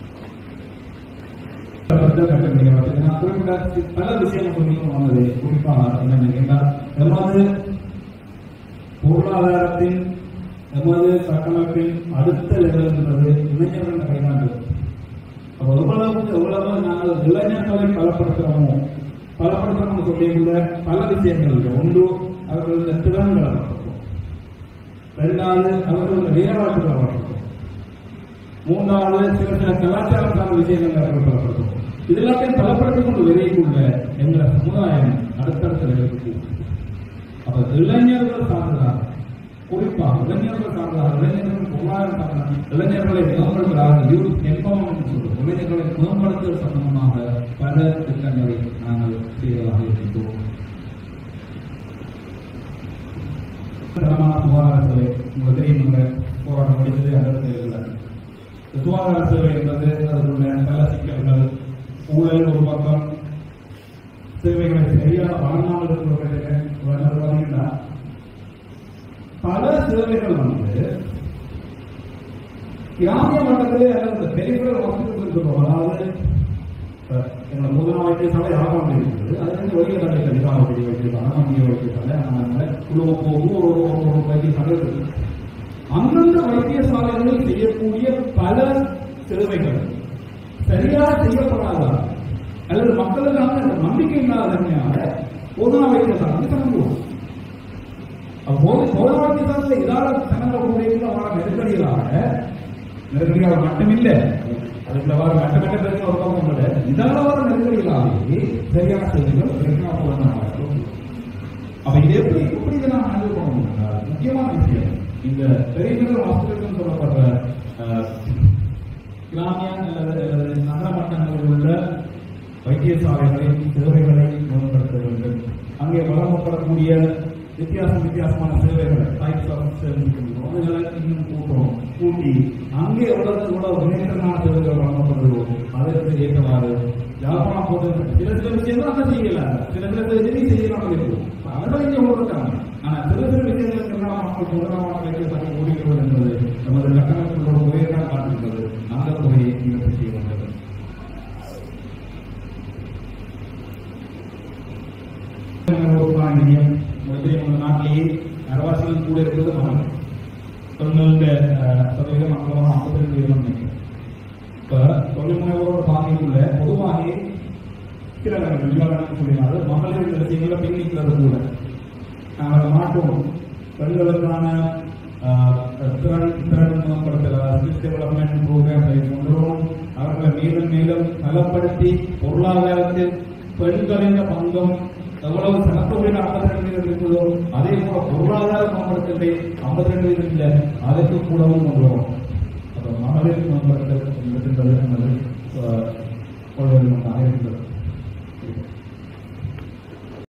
நான் குறிப்பிட்ட பல விஷயங்கள் சொல்லி வந்தது குறிப்பாக என்ன கேட்டால் எமது பொருளாதாரத்தின் எமது கட்டமைப்பின் அடுத்த லெவல் என்பது இளைஞர்கள் கைதாண்டு அப்போ எவ்வளவுக்கு எவ்வளவு நாங்கள் இளைஞர்களை பலப்படுத்துகிறோமோ பலப்படுத்துறோம்னு சொல்லியுள்ள பல விஷயங்கள் இருக்கு ஒன்று அவர்களுடைய திறன்களை வளர்க்கிறோம் ரெண்டாவது அவர்களுடைய விளையாட்டுகளை வளர்க்கிறோம் மூன்றாவது சில சில கலாச்சாரம் சார்ந்த விஷயங்களை அவர்கள் பலப்படுத்தும் இது எல்லாத்தையும் பலப்படுத்திக் கொண்டு விரைக்குள்ள என்ற சமுதாயம் அடுத்தடுத்த நிலைக்கு போகும். அப்ப இளைஞர்கள் சார்ந்ததாக குறிப்பாக இளைஞர்கள் சார்ந்ததாக இளைஞர்கள் பொருளாதார சார்ந்த இளைஞர்களை மேம்படுத்துகிறார்கள் யூத் எம்பவர்மெண்ட் சொல்றோம் இளைஞர்களை மேம்படுத்துவது சம்பந்தமாக பல திட்டங்களை நாங்கள் செய்வதாக இருக்கின்றோம் தரமான சுகாதார சேவை உங்களுக்கு தெரியும் இந்த போராட்டம் முடிந்தது அடுத்த இல்லை சுகாதார சேவை என்பது அதனுடைய பல சிக்கல்கள் ஊழல் ஒரு பக்கம் சேவைகளை சரியாக வழங்காமல் இருக்கிறவர்களுக்கு பார்த்தீங்கன்னா பல சேவைகள் வந்து கிராமிய மட்டத்திலே அல்லது பெரிஃபரல் ஹாஸ்பிட்டல் சொல்றோம் அதாவது அஹ், எங்க முதலாம் வைத்தியசாலை ஆகாமல் இருக்குது அது வந்து வெளியே தடை கடிகாவடி வைத்தியசாலை மத்திய வைத்தியசாலை அதனால உள்ள போகும் ஒரு ஒரு ஒரு ஒரு வைத்தியசாலை இருக்கு அந்தந்த வைத்தியசாலைகளில் செய்யக்கூடிய பல சேவைகள் சரியாக செய்யப்படாததால் அல்லது மக்களுக்கான அந்த நம்பிக்கை இல்லாததனால பொதுநா வைத்தியசாலை தங்குவோம் அப்போது பொது வைத்தியசாலையில் இதால தங்கக்கூடிய வர நெருக்கடிகளாக நெருக்கடியாக மட்டுமில்லை அதுக்குள்ள வர மட்டமட்ட பேருக்கு ஒரு பக்கம் இல்லை இதால வர நெருக்கடிகளாகவே சரியான செய்திகள் சரியான பொருளாதார அப்ப இது எப்படி எப்படி இதை நான் ஹேண்டில் பண்ண முடியும் முக்கியமான விஷயம் இந்த பெரிய பெரிய ஹாஸ்பிட்டல் சொல்லப்படுற அஹ், கிராமிய அல்லது அல்லது நகர மட்டங்களில் உள்ள வைத்தியசாலைகளின் சேவைகளை மேம்படுத்த வேண்டும் அங்கே வழங்கப்படக்கூடிய வித்தியாசம் வித்தியாசமான சேவைகள் டைப்ஸ் ஆஃப் சர்வீஸ் அதுகளை இன்னும் கூட்டணும் கூட்டி அங்கே எவ்வளவு எவ்வளவு வினைத்தனான சேவைகள் வழங்கப்படுதோ அதற்கு ஏற்றவாறு யாழ்ப்பாணம் போன்ற சில சில விஷயங்கள் அதை செய்யல சில சில விஷயங்களை செய்யலாம் இருக்கும் அதெல்லாம் இங்கே இருக்காங்க ஆனா சில சில விஷயங்களுக்கு எல்லாம் மக்கள் சுதந்திரமான வைத்தியசாலை ஓடிக்கிறது என்பது நமது கட்டமைப்புகளோட முறையை தான் காட்டுகிறது அந்த முறையை நிவர்த்தி செய்ய வேண்டும் நிலையம் நம்ம நாட்டிலேயே அரவாசிகள் கூட இருக்கிறது மகன் தொண்ணூறு சதவீதம் மக்களும் ஐம்பத்தி ரெண்டு வீதம் நினைக்கிறேன் இப்ப தொழில் முனைவோரோட பாதைக்குள்ள பொதுவாக சில விவாதம் சொல்லினாரு மகளிர் இந்த விஷயங்கள பின்னிக்கிறது கூட நாங்கள் மாட்டோம் பெண்களுக்கான ஆஹ், திறன் திறன் மேம்படுத்தல ஸ்கில் டெவலப்மெண்ட் ப்ரோக்ராம்களை கொண்டு வரணும் அவர்களை மேலும் மேலும் பலப்படுத்தி பொருளாதாரத்தில் பெண்களின் பங்கம் எவ்வளவு சனத்தொழில் ஐம்பத்தி ரெண்டு வீதம் இருக்குதோ அதே போல பொருளாதார மேம்படுத்தலை ஐம்பத்தி ரெண்டு வீதம் இல்லை அதற்கு கூடவும் கொண்டு வரும் அப்ப மகளிர் மேம்படுத்தல் என்பது நமது ஆஹ், கொள்கை ஒன்றாக இருக்கிறது